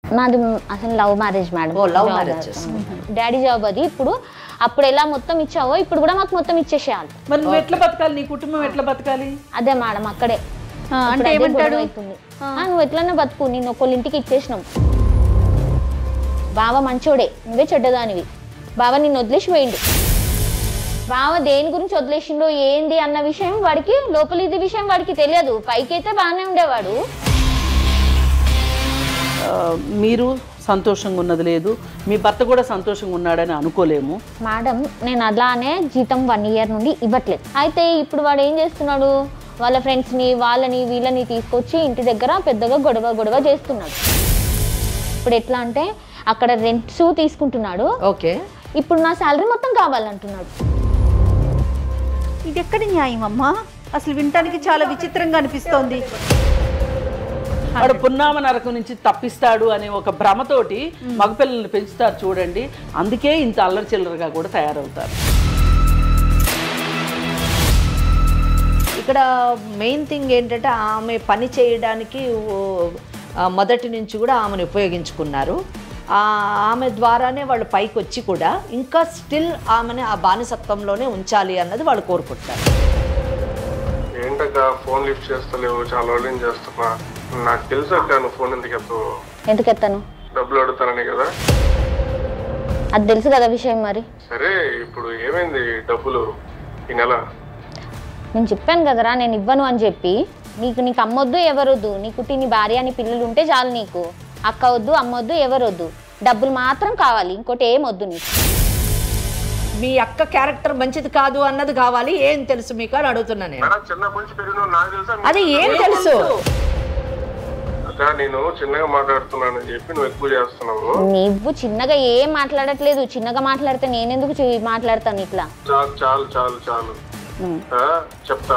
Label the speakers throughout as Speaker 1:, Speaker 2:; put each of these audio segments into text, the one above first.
Speaker 1: నాది అసలు love marriage madam
Speaker 2: ఓ, love
Speaker 1: Job
Speaker 2: marriage
Speaker 1: అది.
Speaker 2: చేసుకున్నారు.
Speaker 1: డాడీ జాబ్ అది ఇప్పుడు అప్పుడు ఎలా మొత్తం ఇచ్చావో ఇప్పుడు కూడా మాకు మొత్తం ఇచ్చేసేయాలి
Speaker 3: మరి నువ్వు ఎట్లా బతకాలి నీ కుటుంబం ఎట్లా బతకాలి
Speaker 1: అదే మేడం అక్కడే
Speaker 4: ఆ, అంటే
Speaker 1: ఇప్పుడు అదే
Speaker 4: ఏమంటాడు
Speaker 1: గొడవ అవుతుంది. ఆ, నువ్వు ఎట్లన్నా బతుకు నేను ఒకళ్ళ ఇంటికి ఇచ్చేసినావు బావ మంచోడే నువ్వే చెడ్డదానివి బావ నిన్ను వదిలేసి పోయిండు బావ దేని గురించి వదిలేసిండో ఏంది అన్న విషయం వాడికి లోపల ఇది విషయం వాడికి తెలియదు పైకైతే బాగానే ఉండేవాడు
Speaker 3: ఆ, మీరు సంతోషంగా ఉన్నది లేదు మీ భర్త కూడా సంతోషంగా ఉన్నాడని అనుకోలేము
Speaker 1: మేడం నేను అలానే జీతం వన్ ఇయర్ నుండి ఇవ్వట్లేదు అయితే ఇప్పుడు వాడు ఏం చేస్తున్నాడు వాళ్ళ ఫ్రెండ్స్ని వాళ్ళని వీళ్ళని తీసుకొచ్చి ఇంటి దగ్గర పెద్దగా గొడవ గొడవ చేస్తున్నాడు ఇప్పుడు ఎట్లా అంటే అక్కడ రెంట్స్ తీసుకుంటున్నాడు
Speaker 2: ఓకే
Speaker 1: ఇప్పుడు నా శాలరీ మొత్తం కావాలంటున్నాడు
Speaker 4: ఇది ఎక్కడి న్యాయం అమ్మా అసలు వినటానికి చాలా విచిత్రంగా అనిపిస్తోంది
Speaker 3: వాడు పున్నామ నరకం నుంచి తప్పిస్తాడు అనే ఒక భ్రమతోటి మగపిల్లల్ని పెంచుతారు చూడండి అందుకే ఇంత అల్లరి చిల్లరగా కూడా తయారవుతారు
Speaker 2: ఇక్కడ మెయిన్ థింగ్ ఏంటంటే ఆమె పని చేయడానికి ఓ, ఆ, మొదటి నుంచి కూడా ఆమెను ఉపయోగించుకున్నారు ఆ, ఆమె ద్వారానే వాళ్ళు పైకి వచ్చి కూడా ఇంకా స్టిల్ ఆమెని ఆ బానిసత్వంలోనే ఉంచాలి అన్నది వాళ్ళు కోరుకుంటారు
Speaker 5: ఏంటక్క ఫోన్ లిఫ్ట్ చేస్తలేవు చాలా రోజులు చేస్తున్నా నాకు తెలుసు అక్క నువ్వు ఫోన్ ఎందుకు ఎత్తు
Speaker 1: ఎందుకు ఎత్తాను
Speaker 5: డబ్బులు అడుగుతానని కదా
Speaker 1: అది తెలుసు కదా విషయం మరి
Speaker 5: సరే ఇప్పుడు ఏమైంది డబ్బులు ఈ నెల
Speaker 1: నేను చెప్పాను కదరా నేను ఇవ్వను అని చెప్పి నీకు నీకు అమ్మొద్దు ఎవరొద్దు నీకు నీ భార్య నీ పిల్లలు ఉంటే చాలు నీకు అక్క వద్దు అమ్మొద్దు ఎవరొద్దు డబ్బులు మాత్రం కావాలి ఇంకోటి ఏం వద్దు నీకు
Speaker 2: మీ అక్క క్యారెక్టర్ మంచిది కాదు అన్నది కావాలి ఏం తెలుసు మీకు అని అడుగుతున్నా నేను
Speaker 5: మేడం చిన్నప్పటి నుంచి పెరిగిన నాకు తెలుసా
Speaker 2: అది ఏం తెలుసు
Speaker 5: అక్క నేను చిన్నగా మాట్లాడుతున్నానని చెప్పి నువ్వు ఎక్కువ చేస్తున్నావు
Speaker 1: నువ్వు చిన్నగా ఏం మాట్లాడట్లేదు చిన్నగా మాట్లాడితే నేనెందుకు చి- మాట్లాడతాను ఇట్లా
Speaker 5: చాలు చాలు చాలు చాలు
Speaker 1: ఉమ్.
Speaker 5: ఆ, చెప్తా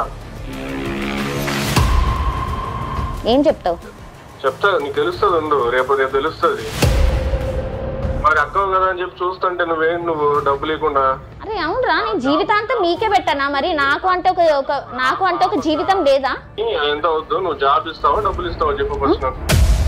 Speaker 1: ఏం చెప్తావు
Speaker 5: చెప్తా నీకు తెలుస్తుంది ఉండు రేపు రేపు తెలుస్తుంది మరి అక్కవు కదా అని చెప్పి చూస్తుంటే నువ్వేం నువ్వు డబ్బులు ఇవ్వకుండా
Speaker 1: అరే అవునరా నేను జీవితాంతం నీకే పెట్టానా మరి నాకు అంటే ఒక ఒక నాకు అంటే ఒక జీవితం లేదా
Speaker 5: ఎంత వద్దు నువ్వు జాబ్ ఇస్తావా డబ్బులు ఇస్తావా చెప్పు ఫస్ట్ నాకు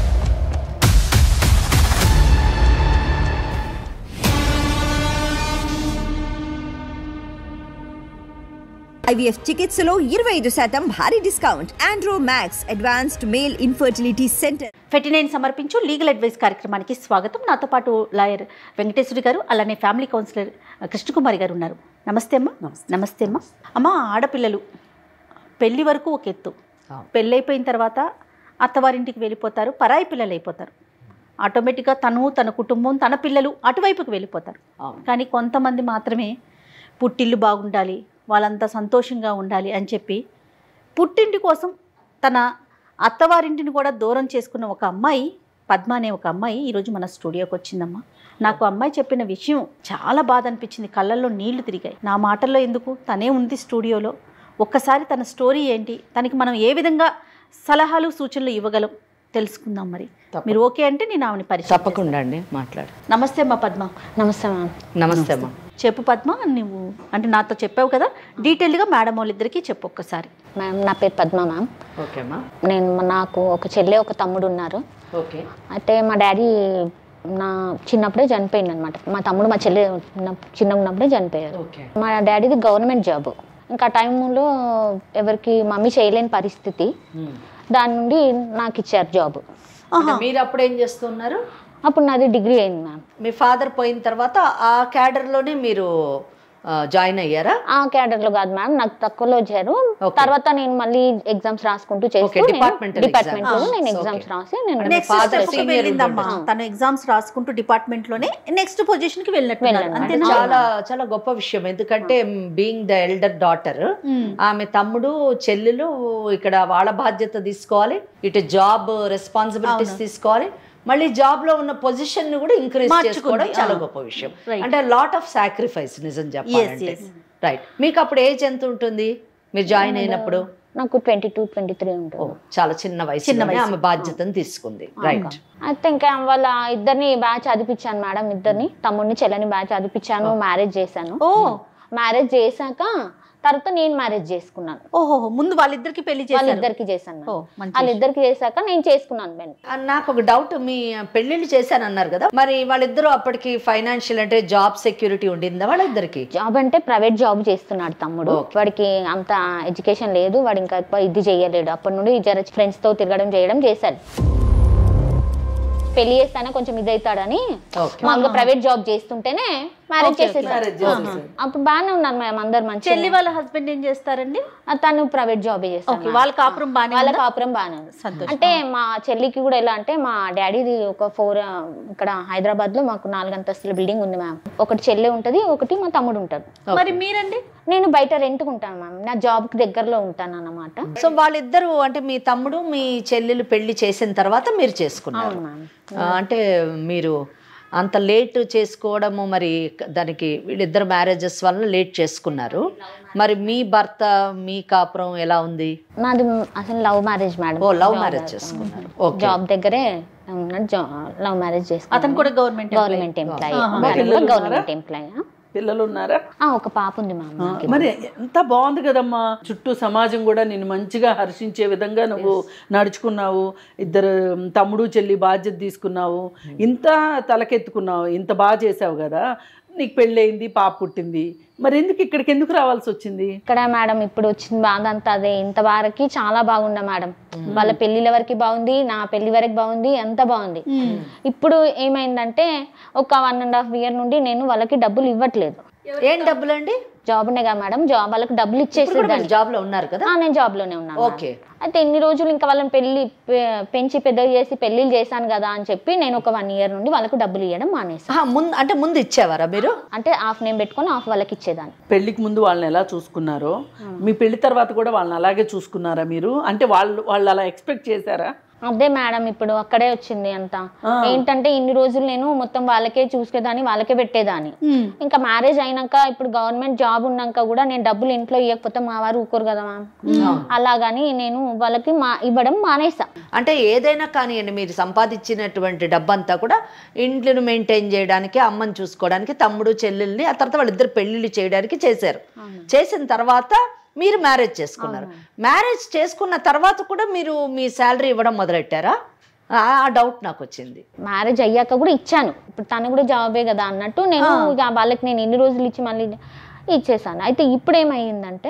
Speaker 6: ఐవీఎఫ్ చికిత్సలో ఇరవై ఐదు శాతం భారీ discount Andro Max advanced male infertility centre
Speaker 4: Ferti nine సమర్పించు లీగల్ అడ్వైస్ కార్యక్రమానికి స్వాగతం నాతో పాటు లాయర్ వెంకటేశ్వరి గారు అలానే ఫ్యామిలీ కౌన్సిలర్ కృష్ణకుమారి గారు ఉన్నారు నమస్తే అమ్మా నమస్తే అమ్మా అమ్మ ఆడపిల్లలు పెళ్లి వరకు ఒక ఎత్తు పెళ్ళైపోయిన తర్వాత అత్తవారింటికి వెళ్ళిపోతారు పరాయి పిల్లలు అయిపోతారు ఆటోమేటిక్గా తను తన కుటుంబం తన పిల్లలు అటువైపుకి వెళ్ళిపోతారు కానీ కొంతమంది మాత్రమే పుట్టిల్లు బాగుండాలి వాళ్ళంతా సంతోషంగా ఉండాలి అని చెప్పి పుట్టింటి కోసం తన అత్తవారింటిని కూడా దూరం చేసుకున్న ఒక అమ్మాయి పద్మ అనే ఒక అమ్మాయి ఈరోజు మన స్టూడియోకి వచ్చిందమ్మా నాకు అమ్మాయి చెప్పిన విషయం చాలా బాధ అనిపించింది కళ్ళల్లో నీళ్లు తిరిగాయి నా మాటల్లో ఎందుకు తనే ఉంది స్టూడియోలో ఒక్కసారి తన స్టోరీ ఏంటి తనకి మనం ఏ విధంగా సలహాలు సూచనలు ఇవ్వగలం తెలుసుకుందాం మరి మీరు ఓకే అంటే నేను ఆమెని పరిచయం
Speaker 2: తప్పకుండా అండి మాట్లాడు
Speaker 4: చేస్తాను. నమస్తే అమ్మా పద్మ
Speaker 1: నమస్తే మ్యామ్
Speaker 2: నమస్తే అమ్మా
Speaker 4: చెప్పు పద్మ నువ్వు అంటే నాతో చెప్పావు కదా డీటెయిల్గా మేడం వాళ్ళిద్దరికీ చెప్పు ఒక్కసారి
Speaker 1: మ్యామ్ నా పేరు పద్మ మ్యామ్
Speaker 2: ఓకే అమ్మా
Speaker 1: నేను నాకు ఒక చెల్లె ఒక తమ్ముడు ఉన్నారు
Speaker 2: ఓకే
Speaker 1: అయితే మా డాడీ నా చిన్నప్పుడే చనిపోయింది అనమాట మా తమ్ముడు మా చెల్లె ఉన్న- చిన్నగా ఉన్నప్పుడే చనిపోయారు
Speaker 2: ఓకే
Speaker 1: మా డాడీది గవర్నమెంట్ జాబ్ ఇంకా ఆ టైంలో ఎవరికి మమ్మీ చేయలేని పరిస్థితి దాని నుండి నాకు ఇచ్చారు జాబ్
Speaker 2: అంటే మీరు అప్పుడు ఏం చేస్తున్నారు
Speaker 1: అప్పుడు నాది డిగ్రీ అయింది మ్యామ్
Speaker 2: మీ ఫాదర్ పోయిన తర్వాత ఆ క్యాడర్లోనే మీరు జాయిన్ అయ్యారా
Speaker 1: ఆ క్యాడర్లో కాదు మ్యామ్ నాకు తక్కువలో వచ్చారు
Speaker 2: Okay.
Speaker 1: తర్వాత నేను మళ్ళీ ఎగ్జామ్స్ రాసుకుంటూ
Speaker 2: Okay,
Speaker 1: చేస్తూ
Speaker 2: departmental
Speaker 1: డిపార్ట్మెంట్
Speaker 2: exams.
Speaker 1: నేను
Speaker 2: Okay.
Speaker 1: ఎగ్జామ్స్ రాసి నేను
Speaker 4: నెక్స్ట్
Speaker 2: father
Speaker 4: స్టెప్
Speaker 2: senior
Speaker 4: వెళ్ళిందమ్మా
Speaker 2: ఉంటుండే.
Speaker 4: తను ఎగ్జామ్స్ రాసుకుంటూ డిపార్ట్మెంట్ లోనే నెక్స్ట్ పొజిషన్ కి వెళ్ళినట్టు
Speaker 1: వెళ్ళాను.
Speaker 2: అంటే
Speaker 4: అంతేనా
Speaker 2: చాలా చాలా గొప్ప విషయం ఎందుకంటే బీయింగ్ ద ఎల్డర్ డాటర్ ఆమె తమ్ముడు చెల్లెలు ఇక్కడ వాళ్ళ బాధ్యత తీసుకోవాలి ఇటు జాబ్ రెస్పాన్సిబిలిటీస్ తీసుకోవాలి మళ్ళీ జాబ్ లో ఉన్న పొజిషన్ ని కూడా ఇంక్రీజ్
Speaker 4: మార్చుకుంది.
Speaker 2: చేసుకోవడం చాలా
Speaker 4: ఆ.
Speaker 2: గొప్ప విషయం
Speaker 4: Right.
Speaker 2: అంటే లాట్ ఆఫ్ సాక్రిఫైస్ నిజం చెప్పాలంటే
Speaker 4: yes.
Speaker 2: రైట్ మీకు అప్పుడు ఏజ్ ఎంత ఉంటుంది మీరు జాయిన్ అయినప్పుడు
Speaker 1: నాకు ట్వంటీ టూ ట్వంటీ త్రీ
Speaker 2: ఓ,
Speaker 1: ఉంటుంది
Speaker 2: చాలా చిన్న వయసు ఆమె బాధ్యతను తీసుకుంది రైట్
Speaker 1: అయితే ఇంకా వాళ్ళ ఇద్దరిని బాగా చదివించాను మేడం ఇద్దరిని తమ్ముడిని చెల్లని బాగా చదివించాను మ్యారేజ్ చేశాను
Speaker 4: ఓ
Speaker 1: మ్యారేజ్ చేశాక తర్వాత నేను మ్యారేజ్ చేసుకున్నాను
Speaker 4: ఓహో ముందు వాళ్ళిద్దరికి పెళ్లి చేశారు
Speaker 1: వాళ్ళిద్దరికి చేశాను
Speaker 4: ఓ,
Speaker 1: మేడం.
Speaker 4: మంచి
Speaker 1: వాళ్ళిద్దరికి చేశాక నేను చేసుకున్నాను మేడం
Speaker 2: ఆ, నాకు ఒక డౌట్ మీ పెళ్ళిళ్ళు చేశానన్నారు కదా మరి వాళ్ళిద్దరూ అప్పటికి ఫైనాన్షియల్ అంటే జాబ్ సెక్యూరిటీ ఉండిందా వాళ్ళిద్దరికి
Speaker 1: జాబ్ అంటే ప్రైవేట్ జాబ్ చేస్తున్నాడు తమ్ముడు వాడికి అంత ఎడ్యుకేషన్ లేదు వాడు ఇంకా ఎక్కువ ఇది చేయలేడు అప్పటి నుండి జర ఫ్రెండ్స్ తో తిరగడం చేయడం చేశాడు పెళ్లి చేస్తానే కొంచెం ఇది అవుతాడని
Speaker 2: Okay.
Speaker 1: మామూలుగా ప్రైవేట్ జాబ్ చేస్తుంటేనే మ్యారేజ్ చేసేసాడు
Speaker 3: మ్యారేజ్ చేసేసారు
Speaker 1: అప్పుడు బాగానే ఉన్నాను మేము అందరు మంచి
Speaker 4: చెల్లి వాళ్ళ హస్బెండ్ ఏం చేస్తారండి
Speaker 1: తను ప్రైవేట్ జాబ్ చేస్తాను
Speaker 4: ఓకే వాళ్ళ కాపురం బాగానే
Speaker 1: వాళ్ళ
Speaker 4: ఉందా?
Speaker 1: కాపురం బాగానే ఉంది
Speaker 4: సంతోషం.
Speaker 1: అంటే మా చెల్లికి కూడా ఎలా అంటే మా డాడీది ఒక ఫోర్ ఇక్కడ హైదరాబాద్ లో మాకు నాలుగు అంతస్తుల బిల్డింగ్ ఉంది మ్యామ్ ఒకటి చెల్లి ఉంటది ఒకటి మా తమ్ముడు ఉంటాడు
Speaker 4: మరి మీరండి
Speaker 1: నేను బయట రెంట్కి ఉంటాను మ్యామ్ నా జాబ్ కి దగ్గరలో ఉంటాను అన్నమాట
Speaker 2: సో వాళ్ళిద్దరూ అంటే మీ తమ్ముడు మీ చెల్లెలు పెళ్లి చేసిన తర్వాత మీరు చేసుకున్నారు
Speaker 1: అవును మ్యామ్
Speaker 2: ఆ, అంటే మీరు అంత లేట్ చేసుకోవడము మరి దానికి వీళ్ళిద్దరు మ్యారేజెస్ వల్ల లేట్ చేసుకున్నారు మరి మీ భర్త మీ కాపురం ఎలా ఉంది
Speaker 1: నాది అసలు లవ్ మ్యారేజ్ మేడం
Speaker 2: ఓ లవ్ మ్యారేజ్ చేసుకున్నారు ఓకే
Speaker 1: జాబ్ దగ్గరే ఉన్నాడు లవ్ మ్యారేజ్ చేసుకున్నాను
Speaker 4: అతను కూడా గవర్నమెంట్
Speaker 1: గవర్నమెంట్ ఎంప్లాయీ
Speaker 3: పిల్లలు
Speaker 1: గవర్నమెంట్ ఎంప్లాయీ
Speaker 3: పిల్లలు ఉన్నారా
Speaker 1: ఒక పాప ఉంది మ్యామ్ నాకు
Speaker 3: మరి ఎంత బాగుంది కదమ్మా చుట్టూ సమాజం కూడా నిన్ను మంచిగా హర్షించే విధంగా నువ్వు నడుచుకున్నావు ఇద్దరు తమ్ముడు చెల్లి బాధ్యత తీసుకున్నావు ఇంత తలకెత్తుకున్నావు ఇంత బాగా చేసావు కదా నీకు పెళ్ళయింది పాప పుట్టింది మరి ఎందుకు ఇక్కడికి ఎందుకు రావాల్సి వచ్చింది
Speaker 1: ఇక్కడ మేడం ఇప్పుడు వచ్చిన బాధ అంతా అదే ఇంత వరకు చాలా బాగుండే మేడం వాళ్ళ పెళ్లిల వరకు బాగుంది నా పెళ్లి వరకు బాగుంది అంత బాగుంది ఇప్పుడు ఏమైందంటే ఒక వన్ అండ్ హాఫ్ ఇయర్ నుండి నేను వాళ్ళకి డబ్బులు ఇవ్వట్లేదు
Speaker 2: ఏం డబ్బులండి
Speaker 1: జాబ్ ఉన్నాయి కదా మేడం జాబ్ వాళ్ళకి డబ్బులు ఇచ్చేసేదాన్ని
Speaker 2: జాబ్ లో ఉన్నారు కదా
Speaker 1: ఆ, నేను జాబ్ లోనే ఉన్నాను
Speaker 2: ఓకే
Speaker 1: అయితే ఎన్ని రోజులు ఇంకా వాళ్ళని పెళ్లి పె- పెంచి పెద్దగా చేసి పెళ్లిళ్ళు చేశాను కదా అని చెప్పి నేను ఒక వన్ ఇయర్ నుండి వాళ్ళకు డబ్బులు ఇవ్వడం మానేసాను
Speaker 2: ఆ, ముందు అంటే ముందు ఇచ్చేవారా మీరు
Speaker 1: అంటే హాఫ్ నేను పెట్టుకొని హాఫ్ వాళ్ళకి ఇచ్చేదాన్ని
Speaker 3: పెళ్లికి ముందు వాళ్ళని ఎలా చూసుకున్నారో మీ పెళ్లి తర్వాత కూడా వాళ్ళని అలాగే చూసుకున్నారా మీరు అంటే వాళ్ళు వాళ్ళు అలా ఎక్స్పెక్ట్ చేశారా
Speaker 1: అదే మేడం ఇప్పుడు అక్కడే వచ్చింది అంతా ఏంటంటే ఇన్ని రోజులు నేను మొత్తం వాళ్ళకే చూసుకేదాన్ని వాళ్ళకే పెట్టేదాన్ని ఇంకా మ్యారేజ్ అయినాక ఇప్పుడు గవర్నమెంట్ జాబ్ ఉన్నాక కూడా నేను డబ్బులు ఇంట్లో ఇవ్వకపోతే మా వారు ఊరుకోరు కదా మ్యామ్ అలాగని నేను వాళ్ళకి మా ఇవ్వడం మానేసా
Speaker 2: అంటే ఏదైనా కానివ్వండి మీరు సంపాదించినటువంటి డబ్బంతా కూడా ఇంట్లను మెయింటైన్ చేయడానికి అమ్మని చూసుకోవడానికి తమ్ముడు చెల్లెల్ని ఆ తర్వాత వాళ్ళిద్దరు పెళ్లిళ్ళు చేయడానికి చేశారు చేసిన తర్వాత మీరు మ్యారేజ్ చేసుకున్నారు మ్యారేజ్ చేసుకున్న తర్వాత కూడా మీరు మీ శాలరీ ఇవ్వడం మొదలెట్టారా ఆ ఆ డౌట్ నాకు వచ్చింది
Speaker 1: మ్యారేజ్ అయ్యాక కూడా ఇచ్చాను ఇప్పుడు తను కూడా జాబే కదా అన్నట్టు నేను ఇక వాళ్ళకి నేను ఎన్ని రోజులు ఇచ్చి మళ్ళీ ఇచ్చేసాను అయితే ఇప్పుడు ఏమైందంటే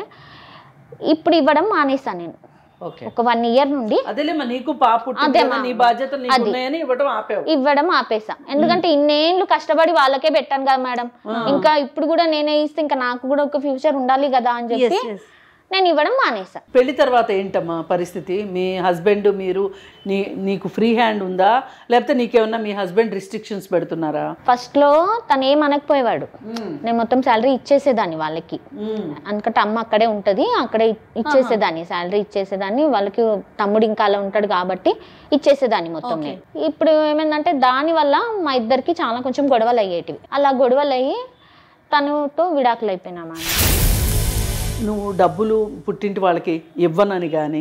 Speaker 1: ఇప్పుడు ఇవ్వడం మానేసాను నేను
Speaker 2: ఓకే
Speaker 1: ఒక వన్ ఇయర్ నుండి
Speaker 3: అదేలేమ్మా నీకు పాప పుట్టింది
Speaker 1: అదే
Speaker 3: కదా,
Speaker 1: మా-
Speaker 3: నీ బాధ్యతలు నీకు
Speaker 1: అది.
Speaker 3: ఉన్నాయని ఇవ్వడం ఆపావు
Speaker 1: ఇవ్వడం ఆపేసా ఎందుకంటే ఇన్నేళ్ళు కష్టపడి వాళ్ళకే పెట్టాను కదా మేడం ఇంకా ఇప్పుడు కూడా నేనే ఇస్తే ఇంకా నాకు కూడా ఒక ఫ్యూచర్ ఉండాలి కదా అని చెప్పి నేను ఇవ్వడం మానేసా
Speaker 3: పెళ్లి తర్వాత ఏంటమ్మా పరిస్థితి మీ హస్బెండ్ మీరు నీ నీకు ఫ్రీ హ్యాండ్ ఉందా లేకపోతే నీకేమన్నా మీ హస్బెండ్ రిస్ట్రిక్షన్స్ పెడుతున్నారా
Speaker 1: ఫస్ట్ లో తను ఏం అనకపోయేవాడు నేను మొత్తం శాలరీ ఇచ్చేసేదాన్ని వాళ్ళకి అనుకంటే అమ్మ అక్కడే ఉంటది అక్కడే ఇచ్చేసేదాన్ని శాలరీ ఇచ్చేసేదాన్ని వాళ్ళకి తమ్ముడు ఇంకా అలా ఉంటాడు కాబట్టి ఇచ్చేసేదాన్ని మొత్తం నేను ఇప్పుడు ఏమైందంటే దాని వల్ల మా ఇద్దరికి చాలా కొంచెం గొడవలు అయ్యేటివి అలా గొడవలు అయ్యి తనతో విడాకులు అయిపోయినా మా
Speaker 3: నువ్వు డబ్బులు పుట్టింటి వాళ్ళకి ఇవ్వనని కానీ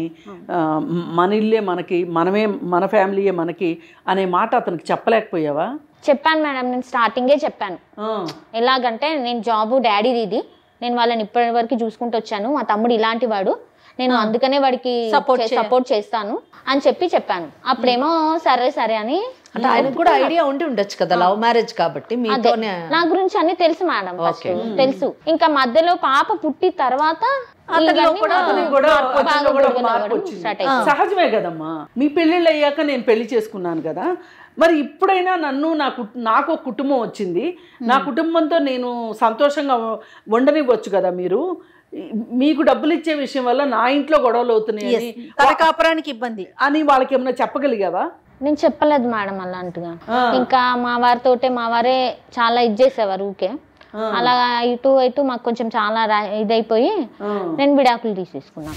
Speaker 3: మన ఇల్లే మనకి మనమే మన ఫ్యామిలీయే మనకి అనే మాట అతనికి చెప్పలేకపోయావా
Speaker 1: చెప్పాను మేడం నేను స్టార్టింగే చెప్పాను
Speaker 3: ఆ,
Speaker 1: ఎలాగంటే నేను జాబు డాడీది ఇది నేను వాళ్ళని ఇప్పటి వరకు చూసుకుంటూ వచ్చాను మా తమ్ముడు ఇలాంటి వాడు నేను అందుకనే వాడికి సపోర్ట్ చేస్తాను అని చెప్పి చెప్పాను అప్పుడేమో సరే సరే అని
Speaker 2: అంటే ఆయనకు కూడా ఐడియా ఉండి ఉండొచ్చు కదా లవ్ మ్యారేజ్ కాబట్టి
Speaker 1: అదే
Speaker 2: మీతోనే
Speaker 1: నా గురించి అన్ని తెలుసు మేడం ఫస్ట్ తెలుసు ఇంకా మధ్యలో పాప పుట్టి తర్వాత
Speaker 3: అతనికి కూడా అతనికి కూడా అతనిలో కూడా ఒక మార్పు వచ్చింది
Speaker 1: స్టార్ట్ అయింది
Speaker 3: సహజమే కదమ్మా మీ పెళ్ళిళ్ళు అయ్యాక నేను పెళ్లి చేసుకున్నాను కదా మరి ఇప్పుడైనా నన్ను నా కుట్- నాకు ఒక కుటుంబం వచ్చింది నా కుటుంబంతో నేను సంతోషంగా ఉండనివ్వచ్చు కదా మీరు మీకు డబ్బులు ఇచ్చే విషయం వల్ల నా ఇంట్లో గొడవలు అవుతున్నాయి అని
Speaker 4: తన కాపురానికి ఇబ్బంది
Speaker 3: అని వాళ్ళకి ఏమైనా చెప్పగలిగావా
Speaker 1: నేను చెప్పలేదు మేడం అలాంటిగా ఇంకా మా వారితోటే మా వారే చాలా ఇది చేసేవారు ఊకే అలా ఇటు ఇటు మాకు కొంచెం చాలా రా- ఇదైపోయి నేను విడాకులు తీసేసుకున్నాను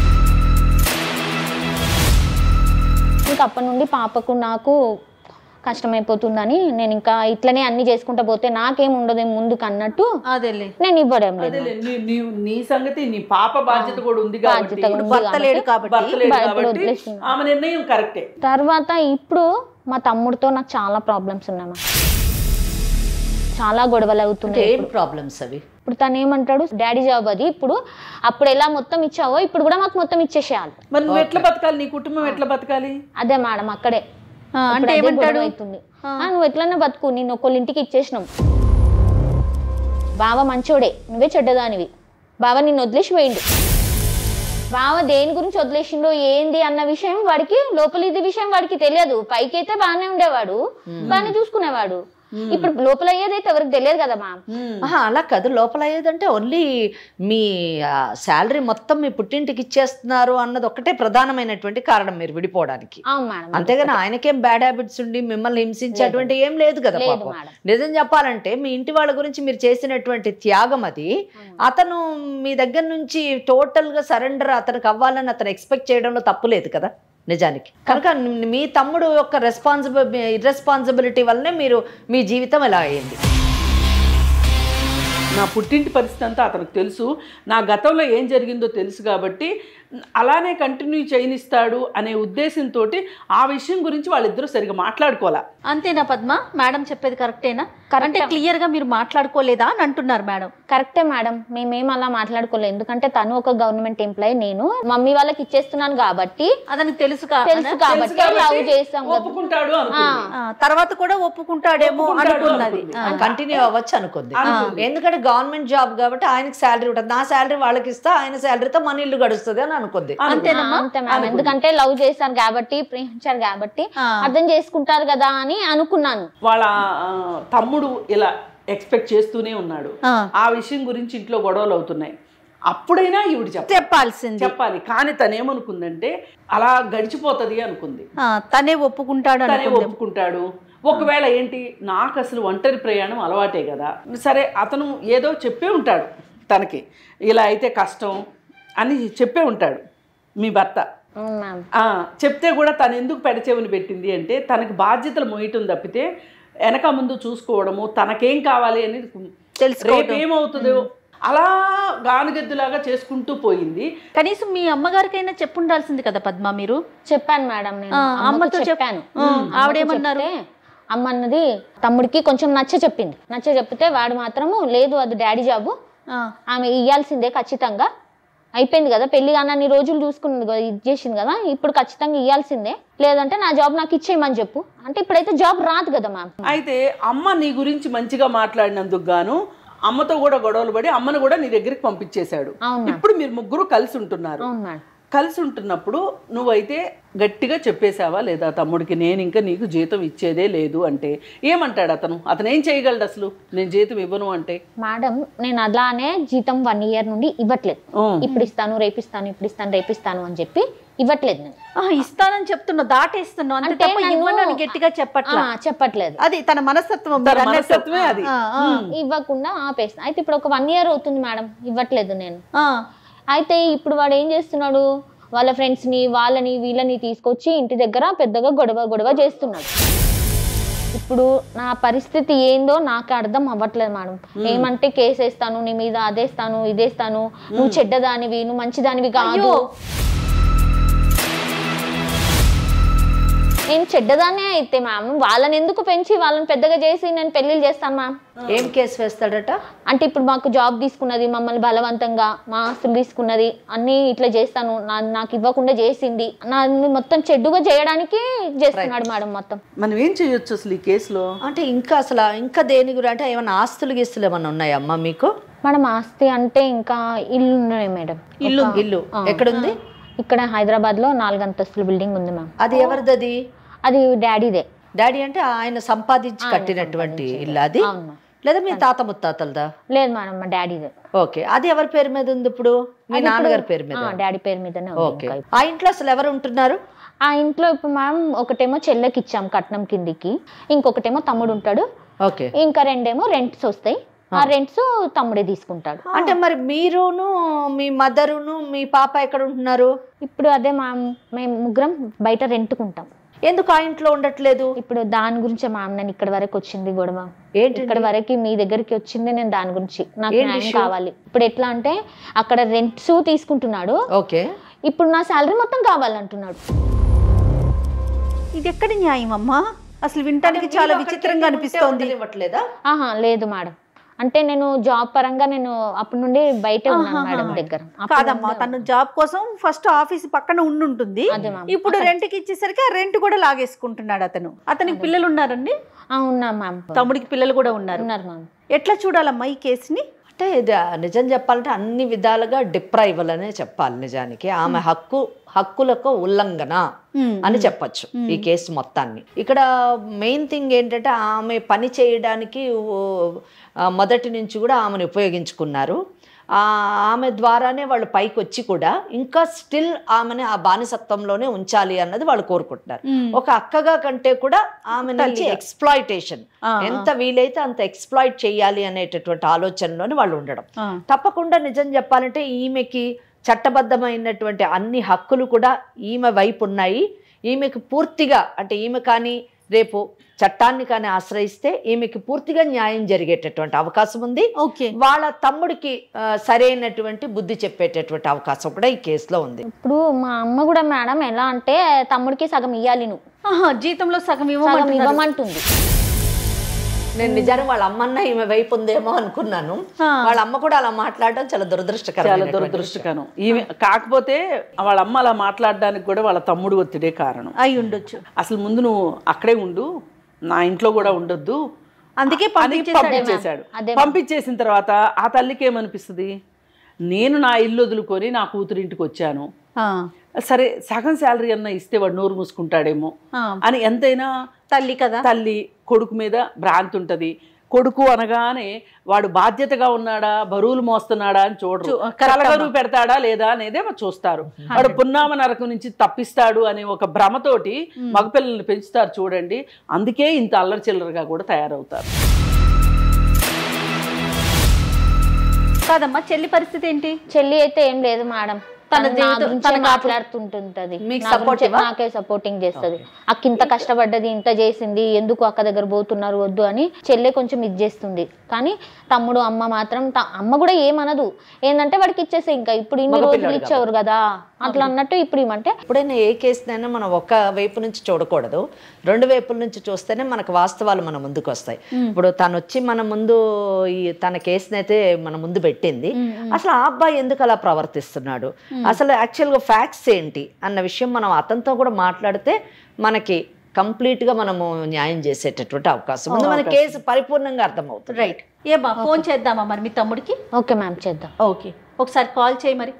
Speaker 1: ఇంకా అప్పటి నుండి పాపకు నాకు కష్టమైపోతుందని నేను ఇంకా ఇట్లనే అన్ని చేసుకుంటా పోతే నాకేం ఉండదు ముందుకు అన్నట్టు
Speaker 4: అదేలే
Speaker 1: నేను ఇవ్వడం లేదు
Speaker 3: అదేలే, నీ- నీ- నీ సంగతి నీ పాప బాధ్యత కూడా ఉంది కాబట్టి
Speaker 1: బాధ్యత ఉంది
Speaker 4: భర్త లేడు కాబట్టి
Speaker 3: భర్త లేడు
Speaker 1: ఇప్పుడు
Speaker 3: కాబట్టి
Speaker 1: వదిలేస్తున్నా.
Speaker 3: ఆమె నిర్ణయం కరెక్టే
Speaker 1: తర్వాత ఇప్పుడు మా తమ్ముడితో నాకు చాలా ప్రాబ్లమ్స్ ఉన్నాయమ్మా చాలా గొడవలు అవుతున్నాయి
Speaker 2: ఏం ప్రాబ్లమ్స్ అవి
Speaker 1: ఇప్పుడు తను ఏమంటాడు డాడీ జాబ్ అది ఇప్పుడు అప్పుడు ఎలా మొత్తం ఇచ్చావో ఇప్పుడు కూడా మాకు మొత్తం ఇచ్చేసేయాలి
Speaker 3: మరి నువ్వు ఎట్లా బతకాలి నీ కుటుంబం ఎట్లా బతకాలి
Speaker 1: అదే మేడం అక్కడే
Speaker 4: ఆ, అంటే
Speaker 1: ఇప్పుడు అదే
Speaker 4: ఏమంటాడు
Speaker 1: గొడవ అవుతుంది ఆ, నువ్వు ఎట్లన్నా బతుకు నేను ఒకళ్ళ ఇంటికి ఇచ్చేసినావు బావ మంచోడే నువ్వే చెడ్డదానివి బావ నిన్ను వదిలేసి పోయిండు బావ దేని గురించి వదిలేసిండో ఏంది అన్న విషయం వాడికి లోపల ఇది విషయం వాడికి తెలియదు పైకి అయితే బాగానే ఉండేవాడు బాగానే చూసుకునేవాడు ఇప్పుడు లోపల అయ్యేదైతే ఎవరికి తెలియదు కదా మా
Speaker 2: ఆహా, అలా కాదు లోపల అయ్యేదంటే ఓన్లీ మీ శాలరీ మొత్తం మీ పుట్టింటికి ఇచ్చేస్తున్నారు అన్నది ఒకటే ప్రధానమైనటువంటి కారణం మీరు విడిపోవడానికి
Speaker 1: అవును మేడం
Speaker 2: అంతేగాని ఆయనకేం బ్యాడ్ హ్యాబిట్స్ ఉండి మిమ్మల్ని హింసించేటువంటి ఏం లేదు కదా
Speaker 1: లేదు
Speaker 2: పాపం
Speaker 1: మేడం.
Speaker 2: నిజం చెప్పాలంటే మీ ఇంటి వాళ్ళ గురించి మీరు చేసినటువంటి త్యాగం అది అతను మీ దగ్గర నుంచి టోటల్ గా సరెండర్ అతనికి అవ్వాలని అతను ఎక్స్పెక్ట్ చేయడంలో తప్పు లేదు కదా నిజానికి కనుక మీ తమ్ముడు యొక్క రెస్పాన్సిబిలి ఇర్రెస్పాన్సిబిలిటీ వల్లనే మీరు మీ జీవితం ఎలా అయ్యింది
Speaker 3: నా పుట్టింటి పరిస్థితి అంతా అతనికి తెలుసు నా గతంలో ఏం జరిగిందో తెలుసు కాబట్టి అలానే కంటిన్యూ చేయనిస్తాడు అనే ఉద్దేశంతో ఆ విషయం గురించి వాళ్ళిద్దరూ సరిగా మాట్లాడుకోవాలా
Speaker 4: అంతేనా పద్మ మేడం చెప్పేది కరెక్టేనా అంటే క్లియర్ గా మీరు మాట్లాడుకోలేదా అని అంటున్నారు మేడం
Speaker 1: కరెక్టే మేడం మేమేం అలా మాట్లాడుకోలేదు ఎందుకంటే తను ఒక గవర్నమెంట్ ఎంప్లాయీ నేను మమ్మీ వాళ్ళకి ఇచ్చేస్తున్నాను కాబట్టి
Speaker 4: అతనికి తెలుసు కా-
Speaker 1: తెలుసు కాబట్టి లవ్ చేస్తాం కదా.
Speaker 3: ఒప్పుకుంటాడు అనుకుంది.
Speaker 4: ఆ, తర్వాత కూడా ఒప్పుకుంటాడేమో అనుకున్నది ఆ,
Speaker 2: కంటిన్యూ అవ్వచ్చు అనుకుంది ఎందుకంటే గవర్నమెంట్ జాబ్ కాబట్టి ఆయనకి శాలరీ ఉంటుంది నా శాలరీ వాళ్ళకి ఇస్తా ఆయన శాలరీతో మన ఇల్లు గడుస్తుంది అని అనుకుంది
Speaker 1: ఆ, అంతే మ్యామ్ ఎందుకంటే లవ్ చేశారు కాబట్టి ప్రేమించారు కాబట్టి
Speaker 4: ఆ.
Speaker 1: అర్థం చేసుకుంటారు కదా అని అనుకున్నాను
Speaker 3: వాళ్ళ ఆ, తమ్ముడు ఇలా ఎక్స్పెక్ట్ చేస్తూనే ఉన్నాడు
Speaker 4: ఆ.
Speaker 3: ఆ విషయం గురించి ఇంట్లో గొడవలు అవుతున్నాయి అప్పుడైనా ఈవిడ చెప్పాలి
Speaker 4: చెప్పాల్సింది
Speaker 3: చెప్పాలి కానీ తనేమనుకుందంటే అలా గడిచిపోతది అనుకుంది
Speaker 4: ఆ, తనే ఒప్పుకుంటాడు
Speaker 3: తనే
Speaker 4: అనుకుంది
Speaker 3: ఒప్పుకుంటాడు ఒకవేళ ఏంటి నాకు అసలు ఒంటరి ప్రయాణం అలవాటే కదా సరే అతను ఏదో చెప్పే ఉంటాడు తనకి ఇలా అయితే కష్టం అని చెప్పే ఉంటాడు మీ భర్త
Speaker 1: అవును మ్యామ్
Speaker 3: ఆ, చెప్తే కూడా తను ఎందుకు పెడచెవిని పెట్టింది అంటే తనకి బాధ్యతలు మోయటం తప్పితే వెనక ముందు చూసుకోవడము తనకేం కావాలి అనేది
Speaker 4: తెలుసుకోవడం.
Speaker 3: రేపు ఏమవుతుందో అలా గానుగద్దులాగా చేసుకుంటూ పోయింది
Speaker 4: కనీసం మీ అమ్మగారికైనా చెప్పుండాల్సింది కదా పద్మ మీరు
Speaker 1: చెప్పాను మేడం నేను
Speaker 4: ఆ,
Speaker 1: అమ్మతో
Speaker 4: అమ్మతో చెప్-
Speaker 1: చెప్పాను
Speaker 4: ఆ, ఆవిడేమన్నారు?
Speaker 1: చెప్తే అమ్మ అన్నది తమ్ముడికి కొంచెం నచ్చ చెప్పింది నచ్చ చెప్తే వాడు మాత్రము లేదు అది డాడీ జాబు
Speaker 4: ఆ,
Speaker 1: ఆమె ఇయ్యాల్సిందే ఖచ్చితంగా అయిపోయింది కదా పెళ్లి కానీ రోజులు చూసుకున్నది కదా ఇది చేసింది కదా ఇప్పుడు ఖచ్చితంగా ఇయ్యాల్సిందే లేదంటే నా జాబ్ నాకు ఇచ్చేయమని చెప్పు అంటే ఇప్పుడైతే జాబ్ రాదు కదా మ్యామ్
Speaker 3: అయితే అమ్మ నీ గురించి మంచిగా మాట్లాడినందుకు గాను అమ్మతో కూడా గొడవలు పడి అమ్మను కూడా నీ దగ్గరికి పంపించేశాడు
Speaker 1: అవును మ్యామ్.
Speaker 3: ఇప్పుడు మీరు ముగ్గురు కలిసి ఉంటున్నారు
Speaker 1: అవును మేడం
Speaker 3: కలిసి ఉంటున్నప్పుడు నువ్వైతే గట్టిగా చెప్పేశావా లేదా తమ్ముడికి నేను ఇంకా నీకు జీతం ఇచ్చేదే లేదు అంటే ఏమంటాడు అతను అతను ఏం చేయగలడు అసలు నేను జీతం ఇవ్వను అంటే
Speaker 1: మేడం నేను అలానే జీతం వన్ ఇయర్ నుండి ఇవ్వట్లేదు
Speaker 3: ఉం.
Speaker 1: ఇప్పుడు ఇస్తాను రేపిస్తాను ఇప్పుడు ఇస్తాను రేపిస్తాను అని చెప్పి ఇవ్వట్లేదు నేను
Speaker 4: ఆ, ఇస్తానని చెప్తున్నా దాటేస్తున్నావు అంతే
Speaker 1: అంటే
Speaker 4: తప్ప
Speaker 1: నన్ను-
Speaker 4: ఇవ్వను అని గట్టిగా చెప్పట్లా
Speaker 1: ఆ, చెప్పట్లేదు
Speaker 4: అది తన మనస్తత్వం
Speaker 3: తన
Speaker 4: మీరు అన్నట్టు.
Speaker 3: మనస్తత్వమే అది.
Speaker 4: ఆ, ఆ,
Speaker 1: ఇవ్వకుండా ఆపేస్తాను అయితే ఇప్పుడు ఒక వన్ ఇయర్ అవుతుంది మేడం ఇవ్వట్లేదు నేను
Speaker 4: ఆ.
Speaker 1: అయితే ఇప్పుడు వాడు ఏం చేస్తున్నాడు వాళ్ళ ఫ్రెండ్స్ని వాళ్ళని వీళ్ళని తీసుకొచ్చి ఇంటి దగ్గర పెద్దగా గొడవ గొడవ చేస్తున్నాడు ఇప్పుడు నా పరిస్థితి ఏందో నాకు అర్థం అవ్వట్లేదు మేడం ఏమంటే కేసు వేస్తాను నీ మీద అదేస్తాను ఇదేస్తాను నువ్వు చెడ్డదానివి నువ్వు మంచిదానివి కాదు
Speaker 4: అయ్యో.
Speaker 1: నేను చెడ్డదానే అయితే మ్యామ్ వాళ్ళని ఎందుకు పెంచి వాళ్ళని పెద్దగా చేసి నేను పెళ్లిళ్ళు చేస్తాను మ్యామ్
Speaker 2: ఏం కేసు వేస్తాడట
Speaker 1: అంటే ఇప్పుడు మాకు జాబ్ తీసుకున్నది మమ్మల్ని బలవంతంగా మా ఆస్తులు తీసుకున్నది అన్నీ ఇట్లా చేస్తాను నా- నాకు ఇవ్వకుండా చేసింది నా మొత్తం చెడ్డుగా చేయడానికి చేస్తున్నాడు మేడం మొత్తం
Speaker 3: మనం ఏం చేయొచ్చు అసలు ఈ కేసులో
Speaker 2: అంటే ఇంకా అసలు ఇంకా దేని గురించి అంటే ఏమైనా ఆస్తులు గీస్తులు ఏమైనా ఉన్నాయమ్మా మీకు
Speaker 1: మేడం ఆస్తి అంటే ఇంకా ఇల్లు ఉన్నాయి మేడం
Speaker 2: ఇల్లు ఇల్లు ఎక్కడుంది
Speaker 1: ఇక్కడ హైదరాబాద్ లో నాలుగు అంతస్తుల బిల్డింగ్ ఉంది మ్యామ్
Speaker 2: అది ఎవరిది అది
Speaker 1: అది డాడీదే
Speaker 2: డాడీ అంటే ఆయన సంపాదించి కట్టినటువంటి ఇల్లు అది
Speaker 1: అవును మ్యామ్
Speaker 2: లేదా మీ తాత ముత్తాతలదా
Speaker 1: లేదు మేడం మా డాడీదే
Speaker 2: ఓకే అది ఎవరి పేరు మీద ఉంది ఇప్పుడు మీ నాన్నగారి పేరు మీద
Speaker 1: డాడీ పేరు మీదనే ఉంది
Speaker 2: ఓకే
Speaker 1: ఇంకా.
Speaker 2: ఆ ఇంట్లో అసలు ఎవరు ఉంటున్నారు
Speaker 1: ఆ ఇంట్లో ఇప్పుడు మ్యామ్ ఒకటేమో చెల్లెకి ఇచ్చాం కట్నం కిందికి ఇంకొకటేమో తమ్ముడు ఉంటాడు
Speaker 2: ఓకే
Speaker 1: ఇంకా రెండేమో రెంట్స్ వస్తాయి ఆ రెంట్స్ తమ్ముడే తీసుకుంటాడు
Speaker 2: అంటే మరి మీరును మీ మదరును మీ పాప ఎక్కడ ఉంటున్నారు
Speaker 1: ఇప్పుడు అదే మా మేము ముగ్గురం బయట రెంట్కుంటాం
Speaker 2: ఎందుకు ఆ ఇంట్లో ఉండట్లేదు
Speaker 1: ఇప్పుడు దాని గురించే మా నేను ఇక్కడ వరకు వచ్చింది గొడవ
Speaker 2: ఏంటి
Speaker 1: ఇక్కడ వరకు మీ దగ్గరికి వచ్చింది నేను దాని గురించి నాకు
Speaker 2: ఏంటి
Speaker 1: న్యాయం
Speaker 2: issue?
Speaker 1: కావాలి ఇప్పుడు ఎట్లా అంటే అక్కడ రెంట్స్ తీసుకుంటున్నాడు
Speaker 2: ఓకే
Speaker 1: ఇప్పుడు నా శాలరీ మొత్తం కావాలంటున్నాడు
Speaker 4: ఇది ఎక్కడి న్యాయం అమ్మా అసలు వినటానికి చాలా విచిత్రంగా అనిపిస్తోంది
Speaker 2: ఇవ్వట్లేదా
Speaker 1: ఆహా లేదు మేడం అంటే నేను జాబ్ పరంగా నేను అప్పటి నుండి బయట ఉన్నాను మేడం దగ్గర అప్పుడు
Speaker 4: కాదమ్మా
Speaker 1: నుండి-
Speaker 4: తను జాబ్ కోసం ఫస్ట్ ఆఫీస్ పక్కన ఉండుంటుంది
Speaker 1: అదే మ్యామ్.
Speaker 4: ఇప్పుడు రెంట్కి ఇచ్చేసరికి ఆ రెంట్ కూడా లాగేసుకుంటున్నాడు అతను అతనికి పిల్లలు ఉన్నారండి
Speaker 1: ఆ, ఉన్నా మ్యామ్
Speaker 4: తమ్ముడికి పిల్లలు కూడా ఉన్నారు
Speaker 1: ఉన్నారు మ్యామ్
Speaker 4: ఎట్లా చూడాలమ్మా ఈ కేసుని
Speaker 2: అంటే ఇది నిజం చెప్పాలంటే అన్ని విధాలుగా డిప్రైవల్ అనే చెప్పాలి నిజానికి ఆమె హక్కు హక్కులకు ఉల్లంఘన అని చెప్పొచ్చు ఈ కేసు మొత్తాన్ని ఇక్కడ మెయిన్ థింగ్ ఏంటంటే ఆమె పని చేయడానికి ఓ, ఆ, మొదటి నుంచి కూడా ఆమెను ఉపయోగించుకున్నారు ఆ, ఆమె ద్వారానే వాళ్ళు పైకి వచ్చి కూడా ఇంకా స్టిల్ ఆమెని ఆ బానిసత్వంలోనే ఉంచాలి అన్నది వాళ్ళు కోరుకుంటున్నారు ఒక అక్కగా కంటే కూడా ఆమె నుంచి ఎక్స్ప్లాయిటేషన్ ఎంత వీలైతే అంత ఎక్స్ప్లాయిట్ చేయాలి అనేటటువంటి ఆలోచనలోనే వాళ్ళు ఉండడం
Speaker 4: ఆ.
Speaker 2: తప్పకుండా నిజం చెప్పాలంటే ఈమెకి చట్టబద్ధమైనటువంటి అన్ని హక్కులు కూడా ఈమె వైపు ఉన్నాయి ఈమెకి పూర్తిగా అంటే ఈమె కానీ రేపు చట్టాన్ని కానీ ఆశ్రయిస్తే ఈమెకి పూర్తిగా న్యాయం జరిగేటటువంటి అవకాశం ఉంది
Speaker 4: ఓకే
Speaker 2: వాళ్ళ తమ్ముడికి ఆ, సరైనటువంటి బుద్ధి చెప్పేటటువంటి అవకాశం కూడా ఈ కేసులో ఉంది
Speaker 1: ఇప్పుడు మా అమ్మ కూడా మేడం ఎలా అంటే తమ్ముడికి సగం ఇవ్వాలి నువ్వు
Speaker 4: ఆహా, జీతంలో సగం
Speaker 1: సగం
Speaker 4: ఇవ్వమంటున్నారు
Speaker 1: ఇవ్వమంటుంది
Speaker 2: నేను నిజానికి వాళ్ళ అమ్మన్న ఈమె వైపు ఉందేమో అనుకున్నాను వాళ్ళ అమ్మ కూడా అలా మాట్లాడడం చాలా
Speaker 3: చాలా
Speaker 2: దురదృష్టకరం
Speaker 3: దురదృష్టకరం ఈమె కాకపోతే వాళ్ళ అమ్మ అలా మాట్లాడడానికి కూడా వాళ్ళ తమ్ముడు ఒత్తిడే కారణం
Speaker 4: అయి ఉండొచ్చు
Speaker 3: అసలు ముందు నువ్వు అక్కడే ఉండు నా ఇంట్లో కూడా ఉండొద్దు
Speaker 4: అందుకే
Speaker 3: అని
Speaker 4: పంపించేశాడు
Speaker 3: పంపించేశాడు
Speaker 1: అదే
Speaker 3: పంపించేసిన తర్వాత ఆ తల్లికి ఏమనిపిస్తుంది నేను నా ఇల్లు వదులుకొని నా కూతురు ఇంటికి వచ్చాను
Speaker 4: ఆ,
Speaker 3: సరే సగం శాలరీ అన్న ఇస్తే వాడు నోరు మూసుకుంటాడేమో
Speaker 4: ఆ.
Speaker 3: అని ఎంతైనా
Speaker 4: తల్లి కదా
Speaker 3: తల్లి కొడుకు మీద భ్రాంతి ఉంటది కొడుకు అనగానే వాడు బాధ్యతగా ఉన్నాడా బరువులు మోస్తున్నాడా అని చూడరు
Speaker 4: చూ- correct
Speaker 3: కలగరువు పెడతాడా లేదా అనేదే వాళ్ళు చూస్తారు వాడు పున్నామ నరకం నుంచి తప్పిస్తాడు అనే ఒక భ్రమతోటి మగపిల్లల్ని పెంచుతారు చూడండి అందుకే ఇంత అల్లరి చిల్లరగా కూడా తయారవుతారు
Speaker 4: కాదమ్మా చెల్లి పరిస్థితి ఏంటి
Speaker 1: చెల్లి అయితే ఏం లేదు మేడం
Speaker 4: తన
Speaker 1: తను నా
Speaker 4: జీవితం-
Speaker 1: గురించే
Speaker 4: తన కాపు-
Speaker 1: మాట్లాడుతుంటుంటది
Speaker 2: మీకు
Speaker 1: నా గురించే-
Speaker 2: supportive ఆ?
Speaker 1: నాకే సపోర్టింగ్ చేస్తుంది అక్క ఇంత కష్టపడ్డది ఇంత చేసింది ఎందుకు అక్క దగ్గర పోతున్నారు వద్దు అని చెల్లె కొంచెం ఇది చేస్తుంది కానీ తమ్ముడు అమ్మ మాత్రం త- అమ్మ కూడా ఏమనదు ఏంటంటే వాడికి ఇచ్చేసి ఇంకా ఇప్పుడు ఇన్ని రోజులు
Speaker 2: మగపిల్లాడు
Speaker 1: ఇచ్చేవారు కదా అట్లా అన్నట్టు ఇప్పుడు ఇవ్వమంటే
Speaker 2: ఎప్పుడైనా ఏ కేసునైనా మనం ఒక వైపు నుంచి చూడకూడదు రెండు వైపుల నుంచి చూస్తేనే మనకు వాస్తవాలు మన ముందుకు వస్తాయి ఇప్పుడు తను వచ్చి మన ముందు ఈ తన కేసునైతే మన ముందు పెట్టింది అసలు ఆ అబ్బాయి ఎందుకు అలా ప్రవర్తిస్తున్నాడు అసలు యాక్చువల్గా ఫ్యాక్ట్స్ ఏంటి అన్న విషయం మనం అతనితో కూడా మాట్లాడితే మనకి కంప్లీట్ గా మనము న్యాయం చేసేటటువంటి అవకాశం ఉంది మన కేసు పరిపూర్ణంగా అర్థమవుతుంది
Speaker 4: రైట్ ఏమా ఫోన్ చేద్దామా మరి మీ తమ్ముడికి
Speaker 1: ఓకే మ్యామ్ చేద్దాం
Speaker 4: ఓకే ఒకసారి కాల్ చేయి మరి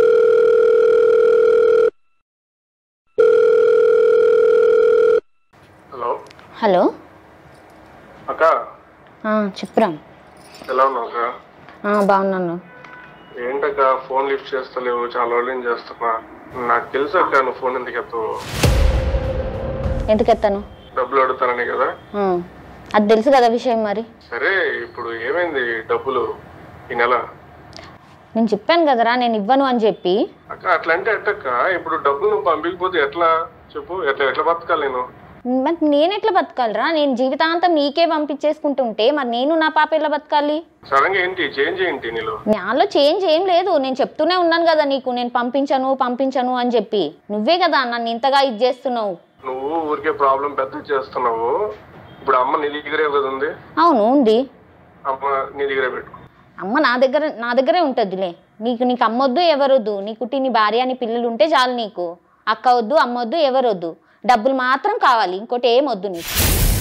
Speaker 5: హలో
Speaker 1: హలో
Speaker 5: అక్క
Speaker 1: ఆ, చెప్పురా
Speaker 5: ఎలా ఉన్నావు అక్క
Speaker 1: ఆ, బాగున్నాను
Speaker 5: ఏంటక్క ఫోన్ లిఫ్ట్ చేస్తలేవు చాలా రోజులు ఏం చేస్తున్నా నాకు తెలుసు అక్క నువ్వు ఫోన్ ఎందుకు ఎత్తవు
Speaker 1: ఎందుకు ఎత్తాను
Speaker 5: డబ్బులు అడుగుతానని కదా
Speaker 1: ఆ, అది తెలుసు కదా విషయం మరి
Speaker 5: సరే ఇప్పుడు ఏమైంది డబ్బులు ఈ నెల
Speaker 1: నేను చెప్పాను కదరా నేను ఇవ్వను అని చెప్పి
Speaker 5: అక్క అట్లా అంటే ఎట్టక్క ఇప్పుడు డబ్బులు నువ్వు పంపించకపోతే ఎట్లా చెప్పు ఎట్లా ఎట్లా బతకాలి నేను
Speaker 1: మరి నేను ఎట్లా బతకాలరా నేను జీవితాంతం నీకే పంపించేసుకుంటుంటే మరి నేను నా పాప ఎట్లా బతకాలి
Speaker 5: సడన్ గా ఏంటి చేంజ్ ఏంటి నీలో
Speaker 1: నాలో చేంజ్ ఏం లేదు నేను చెప్తూనే ఉన్నాను కదా నీకు నేను పంపించను పంపించను అని చెప్పి నువ్వే కదా నన్ను ఇంతగా ఇది చేస్తున్నావు
Speaker 5: నువ్వు ఊరికే ప్రాబ్లం పెద్ద చేస్తున్నావు ఇప్పుడు అమ్మ నీ దగ్గరే కదా ఉంది
Speaker 1: అవును ఉంది
Speaker 5: అమ్మ నీ దగ్గరే పెట్టుకో
Speaker 1: అమ్మ నా దగ్గర నా దగ్గరే ఉంటుందిలే నీకు నీకు అమ్మొద్దు ఎవరొద్దు నీకు నీ భార్య నీ పిల్లలు ఉంటే చాలు నీకు అక్క వద్దు అమ్మొద్దు ఎవరొద్దు డబ్బులు మాత్రం కావాలి ఇంకోటి ఏం వద్దు నీకు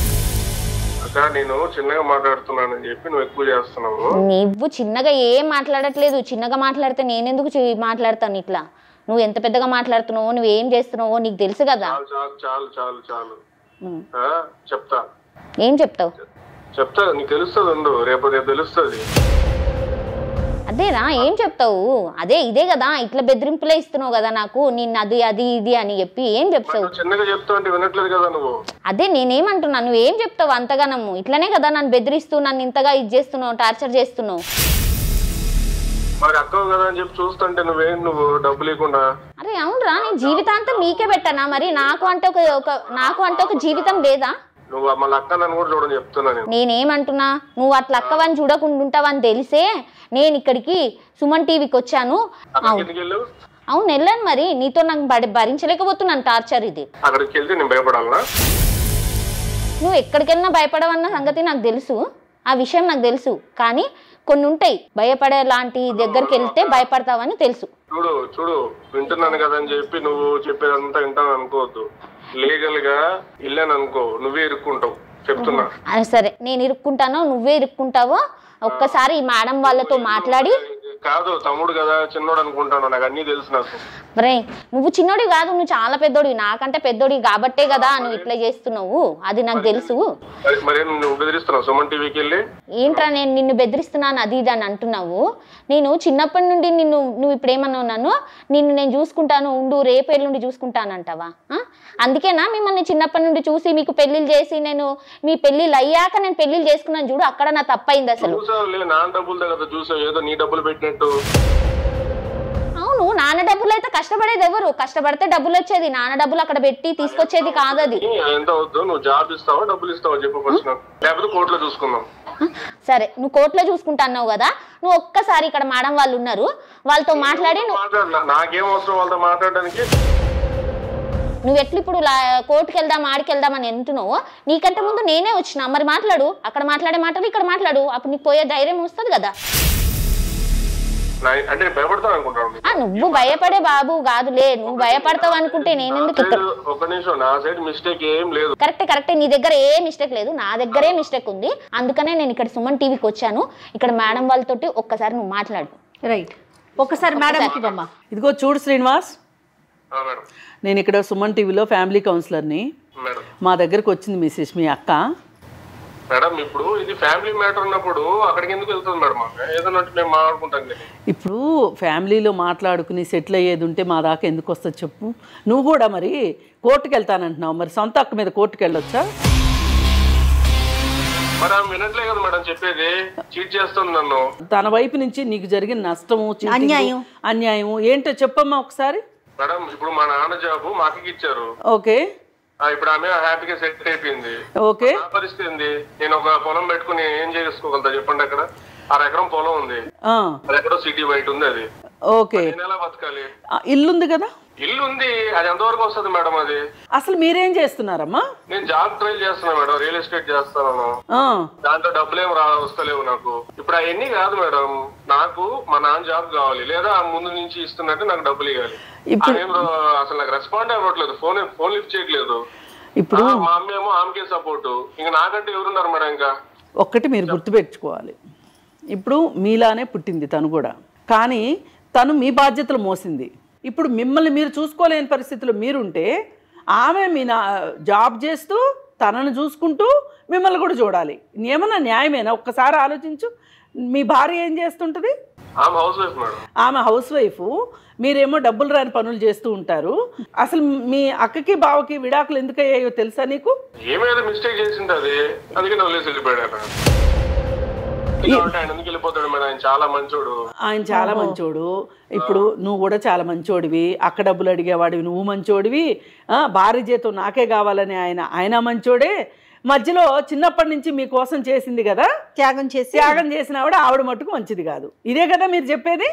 Speaker 5: అక్క నేను చిన్నగా మాట్లాడుతున్నానని చెప్పి నువ్వు ఎక్కువ చేస్తున్నావు
Speaker 1: నువ్వు చిన్నగా ఏం మాట్లాడట్లేదు చిన్నగా మాట్లాడితే నేనెందుకు చి- మాట్లాడతాను ఇట్లా నువ్వు ఎంత పెద్దగా మాట్లాడుతున్నావో నువ్వు ఏం చేస్తున్నావో నీకు తెలుసు కదా
Speaker 5: చాలు చాలు చాలు చాలు చాలు ఆ, చెప్తా
Speaker 1: ఏం చెప్తావు
Speaker 5: చెప్తా నీకు తెలుస్తుంది ఉండు రేపు రేపు తెలుస్తుంది
Speaker 1: అదేరా ఏం చెప్తావు అదే ఇదే కదా ఇట్లా బెదిరింపులే ఇస్తున్నావు కదా నాకు నిన్ను అది అది ఇది అని చెప్పి ఏం చెప్తావు
Speaker 5: నువ్వు చిన్నగా చెప్తా అంటే వినట్లేదు కదా నువ్వు
Speaker 1: అదే నేనేమంటున్నా నువ్వు ఏం చెప్తావు అంతగానము ఇట్లనే కదా నన్ను బెదిరిస్తూ నన్ను ఇంతగా ఇది చేస్తున్నావు టార్చర్ చేస్తున్నావు
Speaker 5: మరి అక్కవు కదా అని చెప్పి చూస్తుంటే నువ్వేం నువ్వు డబ్బులు ఇవ్వకుండా
Speaker 1: అరే అవునరా నేను జీవితాంతం నీకే పెట్టానా మరి నాకు అంటే ఒక ఒక నాకు అంటే ఒక జీవితం లేదా
Speaker 5: నువ్వు మళ్ళీ అక్క నన్ను కూడా చూడని చెప్తున్నా నేను
Speaker 1: నేనేమంటున్నా నువ్వు అట్లా అక్కవని చూడకుండా ఉంటావని తెలిసే నేను ఇక్కడికి సుమన్ టీవీకి వచ్చాను
Speaker 5: అక్కడికి ఎందుకు వెళ్ళు
Speaker 1: అవును వెళ్ళాను మరి నీతో నాకు భరి- భరించలేకపోతున్నాను టార్చర్ ఇది
Speaker 5: అక్కడికి వెళ్తే నేను భయపడాలనా
Speaker 1: నువ్వు ఎక్కడికెళ్ళినా భయపడవన్న సంగతి నాకు తెలుసు ఆ విషయం నాకు తెలుసు కానీ కొన్ని ఉంటాయి భయపడే లాంటి దగ్గరికి వెళ్తే భయపడతావని తెలుసు
Speaker 5: చూడు చూడు వింటున్నాను కదా అని చెప్పి నువ్వు చెప్పేదంతా వింటాను అనుకోవద్దు లీగల్ గా వెళ్ళాను అనుకో నువ్వే ఇరుక్కుంటావు చెప్తున్నా
Speaker 1: ఆ, సరే నేను ఇరుక్కుంటానో నువ్వే ఇరుక్కుంటావో ఒక్కసారి ఈ మేడం వాళ్ళతో మాట్లాడి
Speaker 5: కాదు తమ్ముడు కదా చిన్నోడు అనుకుంటాను నాకు అన్నీ తెలుసు నాకు
Speaker 1: రే నువ్వు చిన్నోడి కాదు నువ్వు చాలా పెద్దోడివి నాకంటే పెద్దోడివి కాబట్టే కదా నువ్వు ఇట్లా చేస్తున్నావు అది నాకు తెలుసు
Speaker 5: మరి- మరి నువ్వు బెదిరిస్తున్నావు సుమన్ టీవీకి వెళ్ళి
Speaker 1: ఏంట్రా నేను నిన్ను బెదిరిస్తున్నాను అది ఇది అని అంటున్నావు నేను చిన్నప్పటి నుండి నిన్ను నువ్వు ఇప్పుడు ఏమన్నా ఉన్నాను నిన్ను నేను చూసుకుంటాను ఉండు రేపు నుండి చూసుకుంటాను అంటావా ఆ? అందుకేనా మిమ్మల్ని చిన్నప్పటి నుండి చూసి మీకు పెళ్లిళ్ళు చేసి నేను మీ పెళ్లిళ్ళు అయ్యాక నేను పెళ్లిళ్ళు చేసుకున్నాను చూడు అక్కడ నా తప్పైంది అసలు
Speaker 5: చూసావు లే నా డబ్బులు కదా చూసావు ఏదో నీ డబ్బులు పెట్టినట్టు
Speaker 1: అవును నాన్న డబ్బులు అయితే కష్టపడేది ఎవరు కష్టపడితే డబ్బులు వచ్చేది నాన్న డబ్బులు అక్కడ పెట్టి తీసుకొచ్చేది కాదు అది
Speaker 5: ఏ, ఎంత వద్దు నువ్వు జాబ్ ఇస్తావా డబ్బులు ఇస్తావా చెప్పు ఫస్ట్ నాకు. లేకపోతే కోర్టులో చూసుకుందాం
Speaker 1: సరే నువ్వు కోర్టులో చూసుకుంటా అన్నావు కదా నువ్వు ఒక్కసారి ఇక్కడ మేడం వాళ్ళు ఉన్నారు వాళ్ళతో మాట్లాడి నువ్వు
Speaker 5: మాట్లాడలా నాకేం అవసరం వాళ్ళతో మాట్లాడడానికి
Speaker 1: నువ్వు ఎట్లు ఇప్పుడు లా- కోర్టుకి వెళ్దాం ఆడికి వెళ్దాం అని అంటున్నావు నీకంటే ముందు నేనే వచ్చిన మరి మాట్లాడు అక్కడ మాట్లాడే మాటలు ఇక్కడ మాట్లాడు అప్పుడు నీకు పోయే ధైర్యం వస్తుంది కదా
Speaker 5: నా- అంటే నేను భయపడతాను అనుకుంటాను
Speaker 1: ఆ నువ్వు భయపడే బాబు కాదులే నువ్వు భయపడతావు అనుకుంటే నేను ఎందుకు ఇక్కడ
Speaker 5: ఒక నిమిషం నా సైడ్ మిస్టేక్ ఏం లేదు
Speaker 1: కరెక్టే కరెక్టే నీ దగ్గర ఏ మిస్టేక్ లేదు నా దగ్గరే మిస్టేక్ ఉంది అందుకనే నేను ఇక్కడ సుమన్ టీవీకి వచ్చాను ఇక్కడ మేడం వాళ్ళతోటి ఒక్కసారి నువ్వు మాట్లాడు
Speaker 4: రైట్ ఒకసారి మేడంకి ఇవ్వమ్మా
Speaker 3: ఇదిగో చూడు శ్రీనివాస్
Speaker 5: ఆ, మేడం
Speaker 3: నేను ఇక్కడ సుమన్ టీవీలో ఫ్యామిలీ కౌన్సిలర్ని
Speaker 5: మేడం
Speaker 3: మా దగ్గరకు వచ్చింది మిస్సెస్ మీ అక్క
Speaker 5: మేడం ఇప్పుడు ఇది ఫ్యామిలీ మ్యాటర్ ఉన్నప్పుడు అక్కడికి ఎందుకు వెళ్తుంది మేడం మాకు ఏదైనా ఉంటే మేము మాట్లాడుకుంటాం కానీ
Speaker 3: ఇప్పుడు ఫ్యామిలీలో మాట్లాడుకుని సెటిల్ అయ్యేది ఉంటే మా దాకా ఎందుకు వస్తుంది చెప్పు నువ్వు కూడా మరి కోర్టుకు వెళ్తానంటున్నావు మరి సొంత అక్క మీద కోర్టుకు వెళ్ళొచ్చా
Speaker 5: మరి ఆమె వినట్లే కదా మేడం చెప్పేది చీట్ చేస్తుంది నన్ను
Speaker 3: తన వైపు నుంచి నీకు జరిగిన నష్టము cheating,
Speaker 4: అన్యాయం.
Speaker 3: అన్యాయము ఏంటో చెప్పమ్మా ఒకసారి
Speaker 5: మేడం ఇప్పుడు మా నాన్న జాబు మా అక్కకి ఇచ్చారు
Speaker 3: ఓకే
Speaker 5: ఆ, ఇప్పుడు ఆమె హ్యాపీగా సెట్ అయిపోయింది
Speaker 3: ఓకే
Speaker 5: నా పరిస్థితి ఏంది నేను ఒక పొలం పెట్టుకుని ఏం చేసుకోగలుగుతా చెప్పండి అక్కడ అర ఎకరం పొలం ఉంది
Speaker 3: ఆ,
Speaker 5: అది ఎక్కడో సిటీ బయట ఉంది అది
Speaker 3: ఓకే
Speaker 5: నేను ఎలా బతకాలి
Speaker 3: ఆ, ఇల్లుంది కదా
Speaker 5: ఇల్లు ఉంది అది ఎంతవరకు వస్తుంది మేడం అది
Speaker 3: అసలు మీరేం చేస్తున్నారమ్మా
Speaker 5: నేను జాబ్ ట్రై చేస్తున్నా మేడం రియల్ ఎస్టేట్ చేస్తాను
Speaker 3: ఆ,
Speaker 5: దాంట్లో డబ్బులు ఏం రా వస్తలేవు నాకు ఇప్పుడు అవన్నీ కాదు మేడం నాకు మా నాన్న జాబ్ కావాలి లేదా ఆ ముందు నుంచి ఇస్తున్నట్టు నాకు డబ్బులు ఇవ్వాలి
Speaker 3: ఇప్పుడు-
Speaker 5: ఆమెం అసలు నాకు రెస్పాండ్ అవ్వట్లేదు ఫోన్ ఫోన్ లిఫ్ట్ చేయట్లేదు
Speaker 3: ఇప్పుడు
Speaker 5: ఆ, మా అమ్మ ఏమో ఆమెకే సపోర్ట్ ఇంకా నాకంటే ఎవరున్నారు మేడం ఇంకా
Speaker 3: ఒక్కటి మీరు గుర్తుపెట్టుకోవాలి ఇప్పుడు మీలానే పుట్టింది తను కూడా కానీ తను మీ బాధ్యతలు మోసింది ఇప్పుడు మిమ్మల్ని మీరు చూసుకోలేని పరిస్థితిలో మీరుంటే ఆమె మీ నా జాబ్ చేస్తూ తనను చూసుకుంటూ మిమ్మల్ని కూడా చూడాలి ఏమన్నా న్యాయమేనా ఒక్కసారి ఆలోచించు మీ భార్య ఏం చేస్తుంటుంది
Speaker 5: ఆమె హౌస్ వైఫ్ మేడం
Speaker 3: ఆమె హౌస్ వైఫ్ మీరేమో డబ్బులు రాని పనులు చేస్తూ ఉంటారు అసలు మీ అక్కకి బావకి విడాకులు ఎందుకు అయ్యాయో తెలుసా నీకు
Speaker 5: ఏమేదో మిస్టేక్ చేసింది అది అందుకే వదిలేసి వెళ్ళిపోయాడు ఆయన కాబట్టి ఆయన ఎందుకు వెళ్ళిపోతాడు మేడం ఆయన చాలా మంచోడు
Speaker 3: ఆయన చాలా మంచోడు ఇప్పుడు నువ్వు కూడా చాలా మంచోడివి అక్క డబ్బులు అడిగేవాడివి నువ్వు మంచోడివి ఆ, భార్య జీతం నాకే కావాలని ఆయన ఆయన మంచోడే మధ్యలో చిన్నప్పటి నుంచి మీకోసం చేసింది కదా
Speaker 4: త్యాగం చేసి
Speaker 3: త్యాగం చేసిన ఆవిడ ఆవిడ మట్టుకు మంచిది కాదు ఇదే కదా మీరు చెప్పేది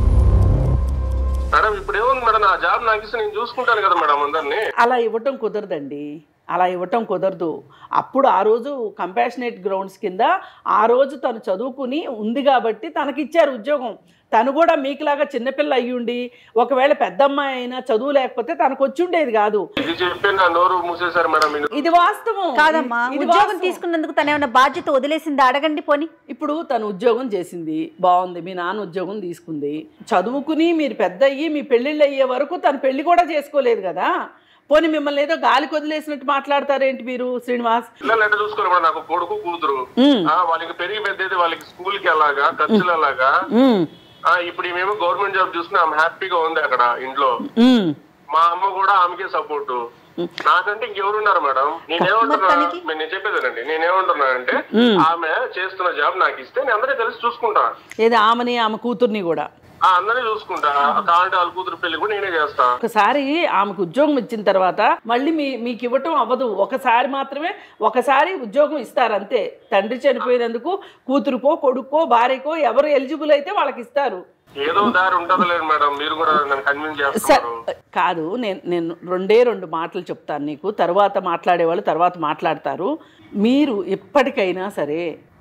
Speaker 5: మేడం ఇప్పుడు ఏముంది మేడం నా జాబ్ నాకు ఇస్తే నేను చూసుకుంటాను కదా మేడం అందరినీ
Speaker 3: అలా ఇవ్వటం కుదరదండి అలా ఇవ్వటం కుదరదు అప్పుడు ఆ రోజు కంపాషనేట్ గ్రౌండ్స్ కింద ఆ రోజు తను చదువుకుని ఉంది కాబట్టి తనకిచ్చారు ఉద్యోగం తను కూడా మీకులాగా చిన్నపిల్ల అయ్యి ఉండి ఒకవేళ పెద్దమ్మాయి అయినా చదువు లేకపోతే తనకు వచ్చి ఉండేది కాదు
Speaker 5: ఇది చెప్పి నా నోరు మూసేశారు మేడం మీరు
Speaker 3: ఇది వాస్తవం
Speaker 4: కాదమ్మా
Speaker 3: ఇది
Speaker 4: ఉద్యోగం
Speaker 3: వాస్తవం.
Speaker 4: తీసుకున్నందుకు తను ఏమైనా బాధ్యత వదిలేసిందా అడగండి పోని
Speaker 3: ఇప్పుడు తను ఉద్యోగం చేసింది బాగుంది మీ నాన్న ఉద్యోగం తీసుకుంది చదువుకుని మీరు పెద్ద అయ్యి మీ పెళ్ళిళ్ళు అయ్యే వరకు తను పెళ్లి కూడా చేసుకోలేదు కదా పోనీ మిమ్మల్ని ఏదో గాలికి వదిలేసినట్టు మాట్లాడతారేంటి మీరు శ్రీనివాస్
Speaker 5: పిల్లలు ఎట్లా చూసుకోవాలి మేడం నాకు కొడుకు కూతురు
Speaker 3: ఉమ్,
Speaker 5: ఆ, వాళ్ళకి పెరిగి పెద్దది వాళ్ళకి స్కూల్ కి అలాగా ఖర్చులు అలాగా
Speaker 3: ఉమ్,
Speaker 5: ఆ, ఇప్పుడు మేము గవర్నమెంట్ జాబ్ చూసుకుని ఆమె హ్యాపీగా ఉంది అక్కడ ఇంట్లో
Speaker 3: ఉమ్.
Speaker 5: మా అమ్మ కూడా ఆమెకే సపోర్ట్ నాకంటే ఇంకెవరున్నారు మేడం నేనేమంటున్నా నేను నేను చెప్పేదేనండి నేనేమంటున్నా అంటే ఆమె చేస్తున్న జాబ్ నాకు ఇస్తే నేను అందరినీ కలిసి చూసుకుంటా
Speaker 3: ఏది ఆమెని ఆమె కూతుర్ని కూడా
Speaker 5: ఆ అందరినీ చూసుకుంటా కావాలంటే వాళ్ళ కూతురు పెళ్లి కూడా నేనే చేస్తా
Speaker 3: ఒకసారి ఆమెకు ఉద్యోగం ఇచ్చిన తర్వాత మళ్ళీ మీ మీకు ఇవ్వటం అవ్వదు ఒకసారి మాత్రమే ఒకసారి ఉద్యోగం ఇస్తారు అంతే తండ్రి చనిపోయినందుకు కూతురుకో కొడుకో భార్యకో ఎవరు ఎలిజిబుల్ అయితే వాళ్ళకి ఇస్తారు
Speaker 5: ఏదో దారి ఉంటుందో లేదు మేడం మీరు కూడా నన్ను కన్విన్స్
Speaker 3: సరే
Speaker 5: చేస్తున్నారు
Speaker 3: కాదు నేను నేను రెండే రెండు మాటలు చెప్తాను నీకు తర్వాత మాట్లాడేవాళ్ళు తర్వాత మాట్లాడతారు మీరు ఎప్పటికైనా సరే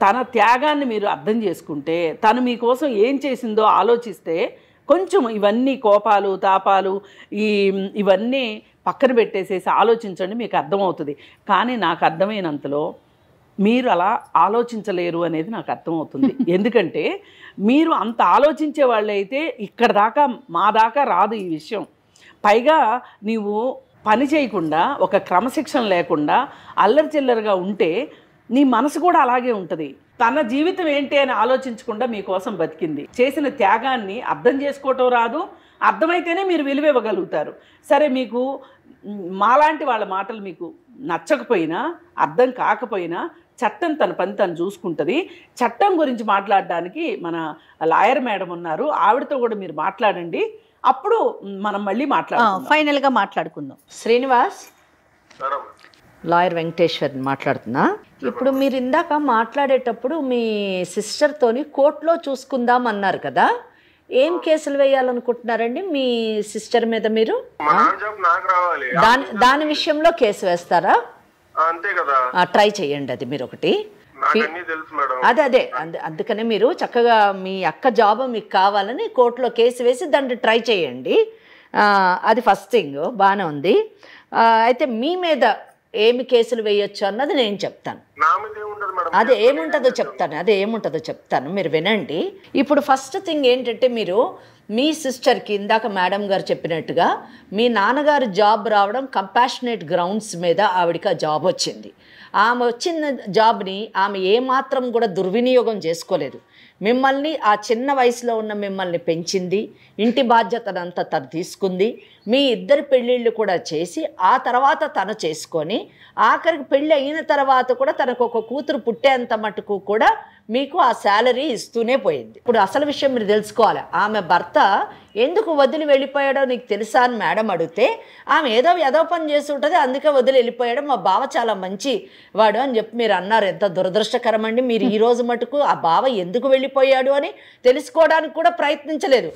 Speaker 3: తన త్యాగాన్ని మీరు అర్థం చేసుకుంటే తను మీకోసం ఏం చేసిందో ఆలోచిస్తే కొంచెం ఇవన్నీ కోపాలు తాపాలు ఈ ఇవన్నీ పక్కన పెట్టేసేసి ఆలోచించండి మీకు అర్థమవుతుంది కానీ నాకు అర్థమైనంతలో మీరు అలా ఆలోచించలేరు అనేది నాకు అర్థమవుతుంది ఎందుకంటే మీరు అంత ఆలోచించే వాళ్ళైతే ఇక్కడ దాకా మా దాకా రాదు ఈ విషయం పైగా నీవు పని చేయకుండా ఒక క్రమశిక్షణ లేకుండా అల్లరి చిల్లరగా ఉంటే నీ మనసు కూడా అలాగే ఉంటుంది తన జీవితం ఏంటి అని ఆలోచించకుండా మీకోసం బతికింది చేసిన త్యాగాన్ని అర్థం చేసుకోవటం రాదు అర్థమైతేనే మీరు విలువ ఇవ్వగలుగుతారు సరే మీకు మ్, మాలాంటి వాళ్ళ మాటలు మీకు నచ్చకపోయినా అర్థం కాకపోయినా చట్టం తన పని తను చూసుకుంటుంది చట్టం గురించి మాట్లాడడానికి మన లాయర్ మేడం ఉన్నారు ఆవిడతో కూడా మీరు మాట్లాడండి అప్పుడు మనం మళ్ళీ మాట్లాడుకుందాం
Speaker 4: ఫైనల్గా మాట్లాడుకుందాం
Speaker 2: శ్రీనివాస్
Speaker 5: మేడం
Speaker 2: లాయర్ వెంకటేశ్వర్ మాట్లాడుతున్నా ఇప్పుడు మీరు ఇందాక మాట్లాడేటప్పుడు మీ సిస్టర్తోని కోర్టులో చూసుకుందాం అన్నారు కదా ఏం కేసులు వేయాలనుకుంటున్నారండి మీ సిస్టర్ మీద మీరు
Speaker 5: మా నాన్న జాబ్ నాకు రావాలి
Speaker 2: దాని దాని విషయంలో కేసు వేస్తారా
Speaker 5: అంతే కదా
Speaker 2: ట్రై చేయండి అది మీరు ఒకటి
Speaker 5: నాకు అన్ని తెలుసు మేడం
Speaker 2: అదే అదే అందు అందుకనే మీరు చక్కగా మీ అక్క జాబ్ మీకు కావాలని కోర్టులో కేసు వేసి దాన్ని ట్రై చేయండి ఆ, అది ఫస్ట్ థింగ్ బాగానే ఉంది ఆ, అయితే మీ మీద ఏమి కేసులు వేయొచ్చు అన్నది నేను చెప్తాను
Speaker 5: నా మీద ఏముంటది మేడం
Speaker 2: అదే ఏముంటుందో చెప్తాను అదే ఏముంటుందో చెప్తాను మీరు వినండి ఇప్పుడు ఫస్ట్ థింగ్ ఏంటంటే మీరు మీ సిస్టర్కి ఇందాక మేడం గారు చెప్పినట్టుగా మీ నాన్నగారు జాబ్ రావడం కంపాషనేట్ గ్రౌండ్స్ మీద ఆవిడకి ఆ జాబ్ వచ్చింది ఆమె వచ్చిన జాబ్ని ఆమె ఏమాత్రం కూడా దుర్వినియోగం చేసుకోలేదు మిమ్మల్ని ఆ చిన్న వయసులో ఉన్న మిమ్మల్ని పెంచింది ఇంటి బాధ్యతనంతా తను తీసుకుంది మీ ఇద్దరి పెళ్ళిళ్ళు కూడా చేసి ఆ తర్వాత తను చేసుకొని ఆఖరికి పెళ్ళి అయిన తర్వాత కూడా తనకు ఒక కూతురు పుట్టేంత మటుకు కూడా మీకు ఆ శాలరీ ఇస్తూనే పోయింది ఇప్పుడు అసలు విషయం మీరు తెలుసుకోవాలి ఆమె భర్త ఎందుకు వదిలి వెళ్ళిపోయాడో నీకు తెలుసా అని మేడం అడిగితే ఆమె ఏదో ఏదో పని చేసి ఉంటుంది అందుకే వదిలి వెళ్ళిపోయాడు మా బావ చాలా మంచి వాడు అని చెప్పి మీరు అన్నారు ఎంత దురదృష్టకరం అండి మీరు ఈ రోజు మటుకు ఆ బావ ఎందుకు వెళ్ళిపోయాడు అని తెలుసుకోవడానికి కూడా ప్రయత్నించలేదు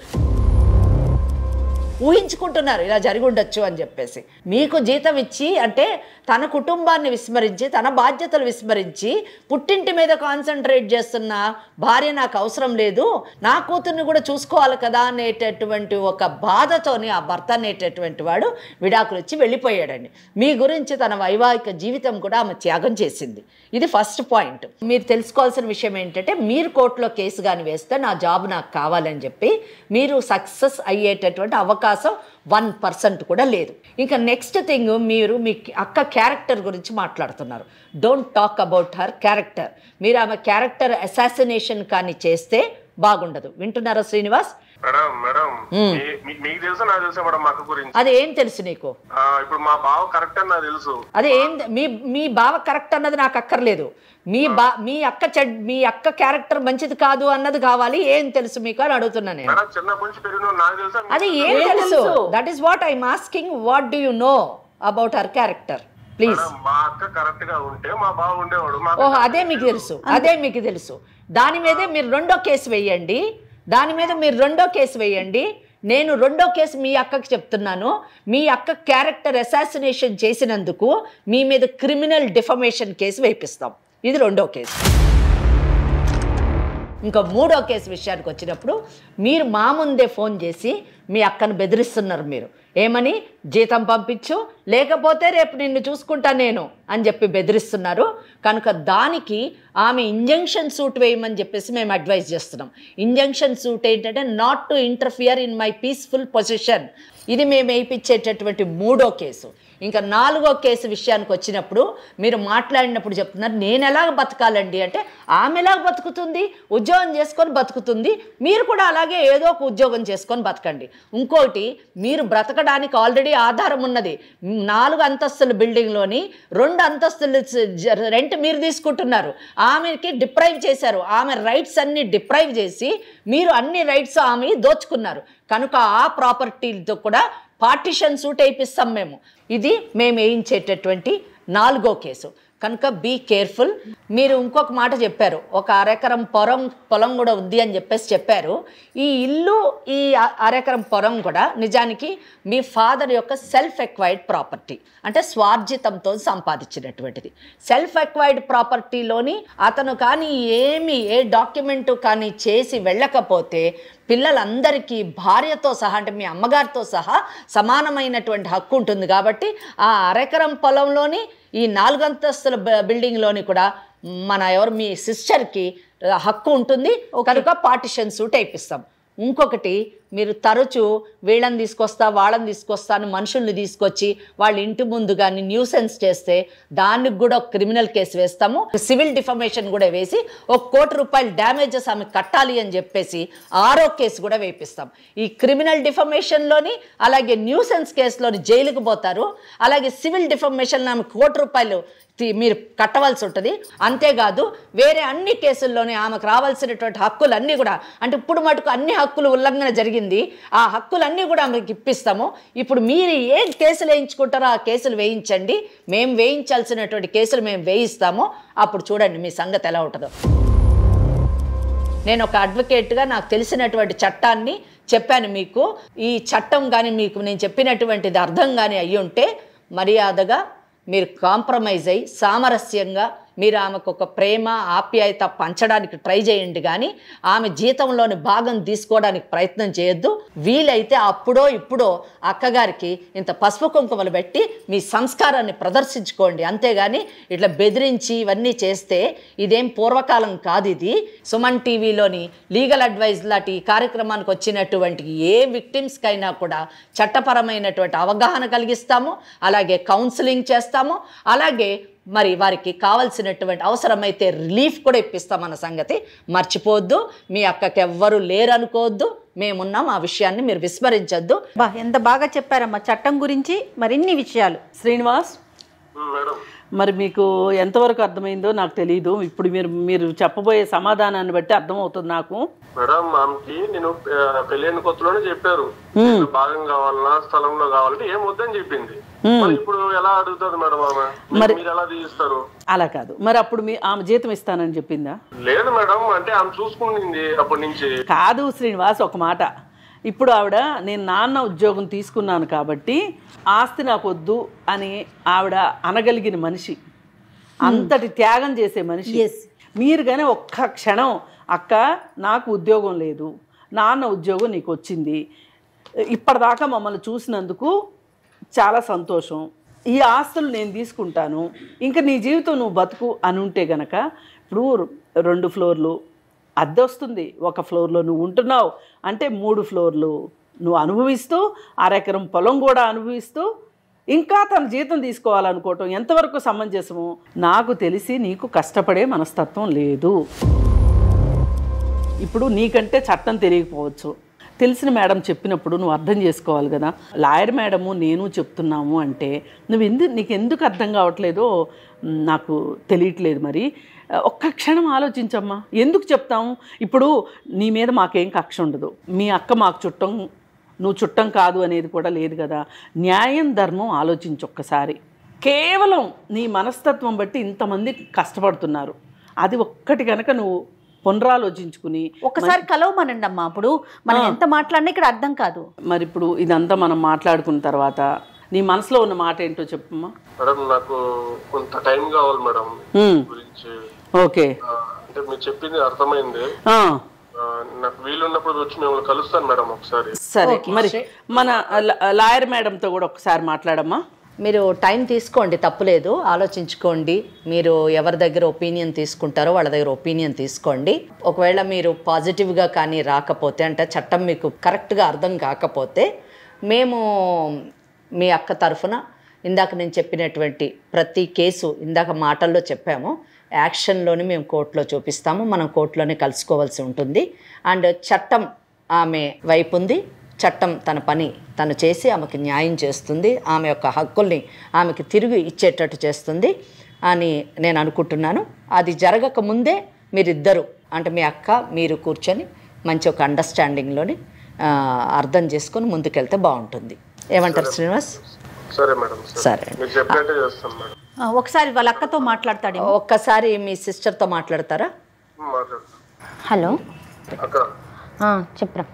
Speaker 2: ఊహించుకుంటున్నారు ఇలా జరిగి ఉండొచ్చు అని చెప్పేసి మీకు జీతం ఇచ్చి అంటే తన కుటుంబాన్ని విస్మరించి తన బాధ్యతలు విస్మరించి పుట్టింటి మీద కాన్సన్ట్రేట్ చేస్తున్న భార్య నాకు అవసరం లేదు నా కూతుర్ని కూడా చూసుకోవాలి కదా అనేటటువంటి ఒక బాధతోని ఆ భర్త అనేటటువంటి వాడు విడాకులు ఇచ్చి వెళ్ళిపోయాడండి మీ గురించి తన వైవాహిక జీవితం కూడా ఆమె త్యాగం చేసింది ఇది ఫస్ట్ పాయింట్ మీరు తెలుసుకోవాల్సిన విషయం ఏంటంటే మీరు కోర్టులో కేసు కానీ వేస్తే నా జాబ్ నాకు కావాలని చెప్పి మీరు సక్సెస్ అయ్యేటటువంటి అవకాశం వన్ పర్సెంట్ కూడా లేదు ఇంకా నెక్స్ట్ థింగ్ మీరు మీ అక్క క్యారెక్టర్ గురించి మాట్లాడుతున్నారు don't talk about her character మీరు ఆమె క్యారెక్టర్ అసాసినేషన్ కానీ చేస్తే బాగుండదు వింటున్నారా శ్రీనివాస్
Speaker 5: మేడం మేడం మీ- మీ- మీకు తెలుసా నాకు తెలుసా మేడం మా అక్క గురించి
Speaker 2: అది ఏం తెలుసు నీకు
Speaker 5: ఆ, ఇప్పుడు మా బావ కరెక్ట్ అని నాకు తెలుసు
Speaker 2: అదే ఏం మీ మీ బావ కరెక్ట్ అన్నది నాకు అక్కర్లేదు మీ బా మీ అక్క చెడ్ మీ అక్క క్యారెక్టర్ మంచిది కాదు అన్నది కావాలి ఏం తెలుసు మీకు అని అడుగుతున్నా నేను
Speaker 5: మేడం చిన్నప్పటి నుంచి పెరిగిన నాకు తెలుసా
Speaker 2: అది ఏం తెలుసు that is what I asking what do you know about her character please
Speaker 5: madam, మా అక్క కరెక్ట్ గా ఉంటే మా బావ ఉండేవాడు మా
Speaker 2: ఓహో అదే మీకు తెలుసు అదే మీకు తెలుసు దాని మీదే మీరు రెండో కేసు వేయండి దాని మీద మీరు రెండో కేసు వేయండి నేను రెండో కేసు మీ అక్కకి చెప్తున్నాను మీ అక్క క్యారెక్టర్ అసాసినేషన్ చేసినందుకు మీ మీద క్రిమినల్ డిఫమేషన్ కేసు వేపిస్తాం ఇది రెండో కేసు ఇంకా మూడో కేసు విషయానికి వచ్చినప్పుడు మీరు మా ముందే ఫోన్ చేసి మీ అక్కను బెదిరిస్తున్నారు మీరు ఏమని జీతం పంపించు లేకపోతే రేపు నిన్ను చూసుకుంటా నేను అని చెప్పి బెదిరిస్తున్నారు కనుక దానికి ఆమె ఇంజంక్షన్ సూట్ వేయమని చెప్పేసి మేము అడ్వైజ్ చేస్తున్నాం ఇంజంక్షన్ సూట్ ఏంటంటే not to interfere in my peaceful position ఇది మేము వేయించేటటువంటి మూడో కేసు ఇంకా నాలుగో కేసు విషయానికి వచ్చినప్పుడు మీరు మాట్లాడినప్పుడు చెప్తున్నారు నేను ఎలాగ బతకాలండి అంటే ఆమె ఎలాగ బతుకుతుంది ఉద్యోగం చేసుకొని బతుకుతుంది మీరు కూడా అలాగే ఏదో ఒక ఉద్యోగం చేసుకొని బతకండి ఇంకోటి మీరు బ్రతకడానికి ఆల్రెడీ ఆధారం ఉన్నది నాలుగు అంతస్తుల బిల్డింగ్లోని రెండు అంతస్తులు జ- రెంట్ మీరు తీసుకుంటున్నారు ఆమెకి డిప్రైవ్ చేశారు ఆమె రైట్స్ అన్ని డిప్రైవ్ చేసి మీరు అన్ని రైట్స్ ఆమె దోచుకున్నారు కనుక ఆ ప్రాపర్టీలతో కూడా పార్టిషన్ సూట్ వేయిస్తాం మేము ఇది మేము వేయించేటటువంటి నాలుగో కేసు కనుక బీ కేర్ఫుల్ మీరు ఇంకొక మాట చెప్పారు ఒక అరెకరం పొలం పొలం కూడా ఉంది అని చెప్పేసి చెప్పారు ఈ ఇల్లు ఈ అ- అరెకరం పొలం కూడా నిజానికి మీ ఫాదర్ యొక్క సెల్ఫ్ ఎక్వైర్డ్ ప్రాపర్టీ అంటే స్వార్జితంతో సంపాదించినటువంటిది సెల్ఫ్ ఎక్వైర్డ్ ప్రాపర్టీలోని అతను కానీ ఏమి ఏ డాక్యుమెంట్ కానీ చేసి వెళ్ళకపోతే పిల్లలందరికీ భార్యతో సహా అంటే మీ అమ్మగారితో సహా సమానమైనటువంటి హక్కు ఉంటుంది కాబట్టి ఆ అరెకరం పొలంలోని ఈ నాలుగంతస్తుల బ- బిల్డింగ్లోని కూడా మన ఎవరు మీ సిస్టర్కి హక్కు ఉంటుంది కనుక పార్టిషన్ సూట్ వేయిస్తాం ఇంకొకటి మీరు తరచూ వీళ్ళని తీసుకొస్తా వాళ్ళని తీసుకొస్తా అని మనుషుల్ని తీసుకొచ్చి వాళ్ళ ఇంటి ముందు కానీ న్యూసెన్స్ చేస్తే దానికి కూడా ఒక క్రిమినల్ కేసు వేస్తాము సివిల్ డిఫమేషన్ కూడా వేసి ఒక కోటి రూపాయలు డ్యామేజెస్ ఆమె కట్టాలి అని చెప్పేసి ఆరో కేసు కూడా వేపిస్తాం ఈ క్రిమినల్ డిఫమేషన్లోని అలాగే న్యూసెన్స్ కేసులోని జైలుకు పోతారు అలాగే సివిల్ డిఫమేషన్ ఆమె కోటి రూపాయలు తి- మీరు కట్టవలసి ఉంటుంది అంతేకాదు వేరే అన్ని కేసుల్లోనే ఆమెకు రావాల్సినటువంటి హక్కులన్నీ కూడా అంటే ఇప్పుడు మటుకు అన్ని హక్కులు ఉల్లంఘన జరిగింది ఆ హక్కులన్నీ కూడా ఆమెకి ఇప్పిస్తాము ఇప్పుడు మీరు ఏ కేసులు వేయించుకుంటారో ఆ కేసులు వేయించండి మేము వేయించాల్సినటువంటి కేసులు మేము వేయిస్తాము అప్పుడు చూడండి మీ సంగతి ఎలా ఉంటుందో నేను ఒక అడ్వకేట్గా నాకు తెలిసినటువంటి చట్టాన్ని చెప్పాను మీకు ఈ చట్టం కానీ మీకు నేను చెప్పినటువంటిది అర్థం కానీ అయ్యి ఉంటే మర్యాదగా మీరు కాంప్రమైజ్ అయ్యి సామరస్యంగా మీరు ఆమెకు ఒక ప్రేమ ఆప్యాయత పంచడానికి ట్రై చేయండి కానీ ఆమె జీతంలోని భాగం తీసుకోవడానికి ప్రయత్నం చేయొద్దు వీలైతే అప్పుడో ఇప్పుడో అక్కగారికి ఇంత పసుపు కుంకుమలు పెట్టి మీ సంస్కారాన్ని ప్రదర్శించుకోండి అంతేగాని ఇట్లా బెదిరించి ఇవన్నీ చేస్తే ఇదేం పూర్వకాలం కాదు ఇది సుమన్ టీవీలోని లీగల్ అడ్వైజ్ లాంటి ఈ కార్యక్రమానికి వచ్చినటువంటి ఏ విక్టిమ్స్కైనా కూడా చట్టపరమైనటువంటి అవగాహన కలిగిస్తాము అలాగే కౌన్సిలింగ్ చేస్తాము అలాగే మరి వారికి కావలసినటువంటి అవసరమైతే రిలీఫ్ కూడా ఇప్పిస్తామన్న సంగతి మర్చిపోవద్దు మీ అక్కకి ఎవ్వరూ లేరనుకోవద్దు మేమున్నాం ఆ విషయాన్ని మీరు విస్మరించొద్దు
Speaker 4: బా ఎంత బాగా చెప్పారమ్మా చట్టం గురించి మరిన్ని విషయాలు
Speaker 3: శ్రీనివాస్
Speaker 5: ఉమ్, మేడం
Speaker 3: మరి మీకు ఎంతవరకు అర్థమైందో నాకు తెలియదు ఇప్పుడు మీరు మీరు చెప్పబోయే సమాధానాన్ని బట్టి అర్థమవుతుంది నాకు
Speaker 5: మేడం ఆమెకి నేను ఆ, పెళ్ళైన కొత్తలోనే చెప్పారు ఇట్లా భాగం కావాలన్నా స్థలంలో కావాలంటే ఏం వద్దని చెప్పింది మరి ఇప్పుడు ఎలా అడుగుతుంది మేడం ఆమె మీరు- మీరు ఎలా తీయిస్తారు
Speaker 3: అలా కాదు మరి అప్పుడు మీ ఆమె జీతం ఇస్తానని చెప్పిందా
Speaker 5: లేదు మేడం అంటే ఆమె చూసుకుంది అప్పటి నుంచి
Speaker 3: కాదు శ్రీనివాస్ ఒక మాట ఇప్పుడు ఆవిడ నేను నాన్న ఉద్యోగం తీసుకున్నాను కాబట్టి ఆస్తి నాకు వద్దు అని ఆవిడ అనగలిగిన మనిషి అంతటి త్యాగం చేసే మనిషి మీరు కానీ ఒక్క క్షణం అక్క నాకు ఉద్యోగం లేదు నాన్న ఉద్యోగం నీకు వచ్చింది ఇప్పటిదాకా మమ్మల్ని చూసినందుకు చాలా సంతోషం ఈ ఆస్తులు నేను తీసుకుంటాను ఇంకా నీ జీవితం నువ్వు బతుకు అని ఉంటే గనక ఇప్పుడు రెండు ఫ్లోర్లు అద్దె వస్తుంది ఒక ఫ్లోర్లో నువ్వు ఉంటున్నావు అంటే మూడు ఫ్లోర్లు నువ్వు అనుభవిస్తూ అరెకరం పొలం కూడా అనుభవిస్తూ ఇంకా తన జీతం తీసుకోవాలనుకోవటం ఎంతవరకు సమంజసము నాకు తెలిసి నీకు కష్టపడే మనస్తత్వం లేదు ఇప్పుడు నీకంటే చట్టం తెలియకపోవచ్చు తెలిసిన మేడం చెప్పినప్పుడు నువ్వు అర్థం చేసుకోవాలి కదా లాయర్ మేడము నేను చెప్తున్నాము అంటే నువ్వు ఎందుకు నీకు ఎందుకు అర్థం కావట్లేదో మ్, నాకు తెలియట్లేదు మరి ఒక్క క్షణం ఆలోచించమ్మా ఎందుకు చెప్తాము ఇప్పుడు నీ మీద మాకేం కక్ష ఉండదు మీ అక్క మాకు చుట్టం నువ్వు చుట్టం కాదు అనేది కూడా లేదు కదా న్యాయం ధర్మం ఆలోచించు ఒక్కసారి కేవలం నీ మనస్తత్వం బట్టి ఇంతమంది కష్టపడుతున్నారు అది ఒక్కటి కనుక నువ్వు పునరాలోచించుకుని
Speaker 4: ఒకసారి కలవమనండి అమ్మా అప్పుడు మనం ఎంత మాట్లాడినా ఇక్కడ అర్థం కాదు
Speaker 3: మరి ఇప్పుడు ఇదంతా మనం మాట్లాడుకున్న తర్వాత నీ మనసులో ఉన్న మాట ఏంటో చెప్పమ్మా
Speaker 5: మేడం నాకు కొంత టైం కావాలి మేడం
Speaker 3: హ్మ్.
Speaker 5: గురించి
Speaker 3: ఓకే
Speaker 5: ఆ, అంటే మీరు చెప్పింది అర్థమైంది
Speaker 3: ఆ,
Speaker 5: ఆ, నాకు వీలున్నప్పుడు వచ్చి మిమ్మల్ని కలుస్తాను మేడం ఒకసారి
Speaker 3: సరే మరి మన లా- లాయర్ మేడంతో కూడా ఒకసారి మాట్లాడమ్మా
Speaker 2: మీరు టైం తీసుకోండి తప్పులేదు ఆలోచించుకోండి మీరు ఎవరి దగ్గర ఒపీనియన్ తీసుకుంటారో వాళ్ళ దగ్గర ఒపీనియన్ తీసుకోండి ఒకవేళ మీరు పాజిటివ్గా కానీ రాకపోతే అంటే చట్టం మీకు కరెక్ట్గా అర్థం కాకపోతే మేము మీ అక్క తరఫున ఇందాక నేను చెప్పినటువంటి ప్రతి కేసు ఇందాక మాటల్లో చెప్పాము యాక్షన్లోని మేము కోర్టులో చూపిస్తాము మనం కోర్టులోనే కలుసుకోవాల్సి ఉంటుంది అండ్ చట్టం ఆమె వైపు ఉంది చట్టం తన పని తను చేసి ఆమెకి న్యాయం చేస్తుంది ఆమె యొక్క హక్కుల్ని ఆమెకి తిరిగి ఇచ్చేటట్టు చేస్తుంది అని నేను అనుకుంటున్నాను అది జరగక ముందే మీరిద్దరు అంటే మీ అక్క మీరు కూర్చొని మంచి ఒక అండర్స్టాండింగ్లోని ఆ, అర్థం చేసుకొని ముందుకెళ్తే బాగుంటుంది ఏమంటారు శ్రీనివాస్
Speaker 5: సరే మేడం
Speaker 2: సరే.
Speaker 5: మీరు చెప్పినట్టే చేస్తాను మేడం
Speaker 4: ఆ, ఒకసారి వాళ్ళ అక్కతో మాట్లాడతాడేమో
Speaker 2: ఒక్కసారి మీ సిస్టర్తో మాట్లాడతారా
Speaker 5: మాట్లాడు
Speaker 1: హలో
Speaker 5: అక్క
Speaker 1: ఆ, చెప్పురా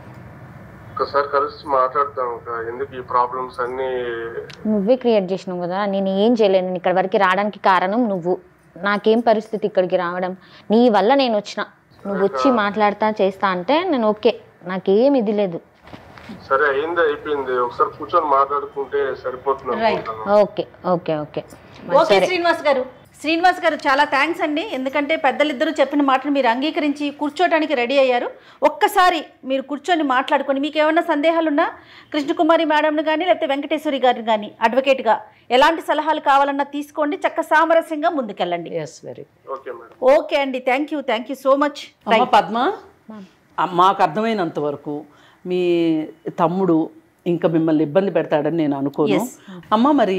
Speaker 5: ఒకసారి కలిసి మాట్లాడతాం అక్క ఎందుకు ఈ ప్రాబ్లమ్స్ అన్ని
Speaker 1: నువ్వే క్రియేట్ చేసినావు కదా నేను ఏం చేయలేను నేను ఇక్కడ వరకు రావడానికి కారణం నువ్వు నాకేం పరిస్థితి ఇక్కడికి రావడం నీ వల్ల నేను వచ్చిన నువ్వు వచ్చి మాట్లాడతా చేస్తా అంటే నేను ఓకే నాకేం ఇది లేదు
Speaker 5: సరే అయింది అయిపోయింది ఒకసారి కూర్చొని మాట్లాడుకుంటే సరిపోతుంది అనుకుంటున్నాను.
Speaker 1: Okay okay okay
Speaker 4: okay Srinivas garu Srinivas గారు చాలా థ్యాంక్స్ అండి ఎందుకంటే పెద్దలిద్దరూ చెప్పిన మాటలు మీరు అంగీకరించి కూర్చోవడానికి రెడీ అయ్యారు ఒక్కసారి మీరు కూర్చొని మాట్లాడుకొని మీకు ఏమైనా సందేహాలు ఉన్నా కృష్ణకుమారి మేడంని కానీ లేకపోతే వెంకటేశ్వరి గారిని కానీ అడ్వకేట్గా ఎలాంటి సలహాలు కావాలన్నా తీసుకోండి చక్క సామరస్యంగా ముందుకెళ్ళండి
Speaker 2: yes very
Speaker 5: okay madam
Speaker 4: okay అండి thank you thank you so much
Speaker 3: అమ్మ పద్మ ఆ, మాకు అర్థమైనంత వరకు మీ తమ్ముడు ఇంకా మిమ్మల్ని ఇబ్బంది పెడతాడని నేను అనుకోను అమ్మ మరి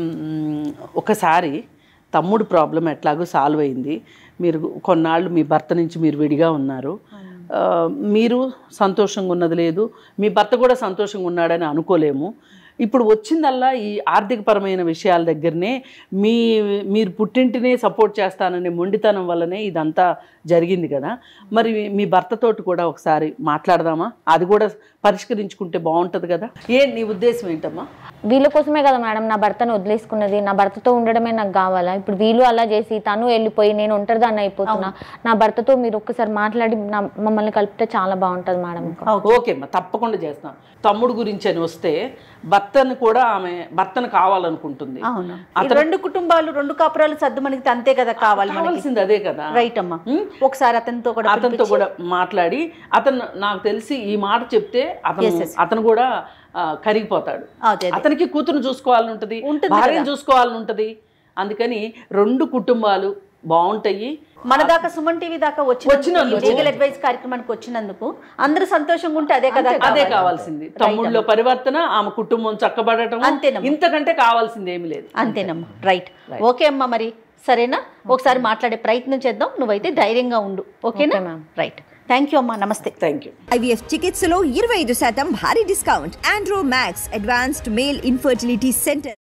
Speaker 3: మ్, ఒకసారి తమ్ముడు ప్రాబ్లం ఎట్లాగో సాల్వ్ అయింది మీరు కొన్నాళ్ళు మీ భర్త నుంచి మీరు విడిగా ఉన్నారు ఆ, మీరు సంతోషంగా ఉన్నది లేదు మీ భర్త కూడా సంతోషంగా ఉన్నాడని అనుకోలేము ఇప్పుడు వచ్చిందల్లా ఈ ఆర్థికపరమైన విషయాల దగ్గరనే మీ మీరు పుట్టింటినే సపోర్ట్ చేస్తాననే మొండితనం వల్లనే ఇదంతా జరిగింది కదా మరి మీ భర్తతోటి కూడా ఒకసారి మాట్లాడదామా అది కూడా పరిష్కరించుకుంటే బాగుంటుంది కదా ఏ నీ ఉద్దేశం ఏంటమ్మా
Speaker 1: వీళ్ళ కోసమే కదా మేడం నా భర్తను వదిలేసుకున్నది నా భర్తతో ఉండడమే నాకు కావాలా ఇప్పుడు వీళ్ళు అలా చేసి తను వెళ్ళిపోయి నేను ఒంటరిదాన్ని అయిపోతున్నా నా భర్తతో మీరు ఒక్కసారి మాట్లాడి నా మమ్మల్ని కలిపితే చాలా బాగుంటుంది మేడం ఇంకా
Speaker 3: ఓకే అమ్మా తప్పకుండా చేస్తాం తమ్ముడు గురించి అని వస్తే భర్తను కూడా ఆమె భర్తను కావాలనుకుంటుంది
Speaker 4: అవును ఈ రెండు కుటుంబాలు రెండు కాపురాలు సర్దు మనకి అంతే కదా కావాలి మనకి
Speaker 3: కావాల్సింది అదే కదా
Speaker 4: రైట్ అమ్మా ఒకసారి అతనితో కూడా
Speaker 3: అతనితో కూడా మాట్లాడి అతను నాకు తెలిసి ఈ మాట చెప్తే అతను అతను కూడా ఆ, కరిగిపోతాడు
Speaker 4: అదే
Speaker 3: అతనికి కూతురు చూసుకోవాలని ఉంటుంది భార్యను చూసుకోవాలని ఉంటుంది అందుకని రెండు కుటుంబాలు బాగుంటాయి
Speaker 4: మన దాకా సుమన్ టీవీ దాకా వచ్చినందుకు లీగల్ అడ్వైస్ కార్యక్రమానికి వచ్చినందుకు అందరూ సంతోషంగా ఉంటే అదే కదా
Speaker 3: అదే కావాల్సింది తమ్ముళ్ళలో పరివర్తన ఆమె కుటుంబం చక్కబడటం
Speaker 4: అంతేనమ్మా.
Speaker 3: ఇంతకంటే కావాల్సింది ఏమీ లేదు
Speaker 4: అంతేనమ్మా రైట్ ఓకే అమ్మా మరి సరేనా ఒకసారి మాట్లాడే ప్రయత్నం చేద్దాం నువ్వైతే ధైర్యంగా ఉండు ఓకేనా రైట్ థ్యాంక్ యూ అమ్మా నమస్తే
Speaker 3: థ్యాంక్ యూ
Speaker 6: ఐవీఎఫ్ చికిత్సలో ఇరవై ఐదు శాతం భారీ discount Andro Max advanced male infertility centre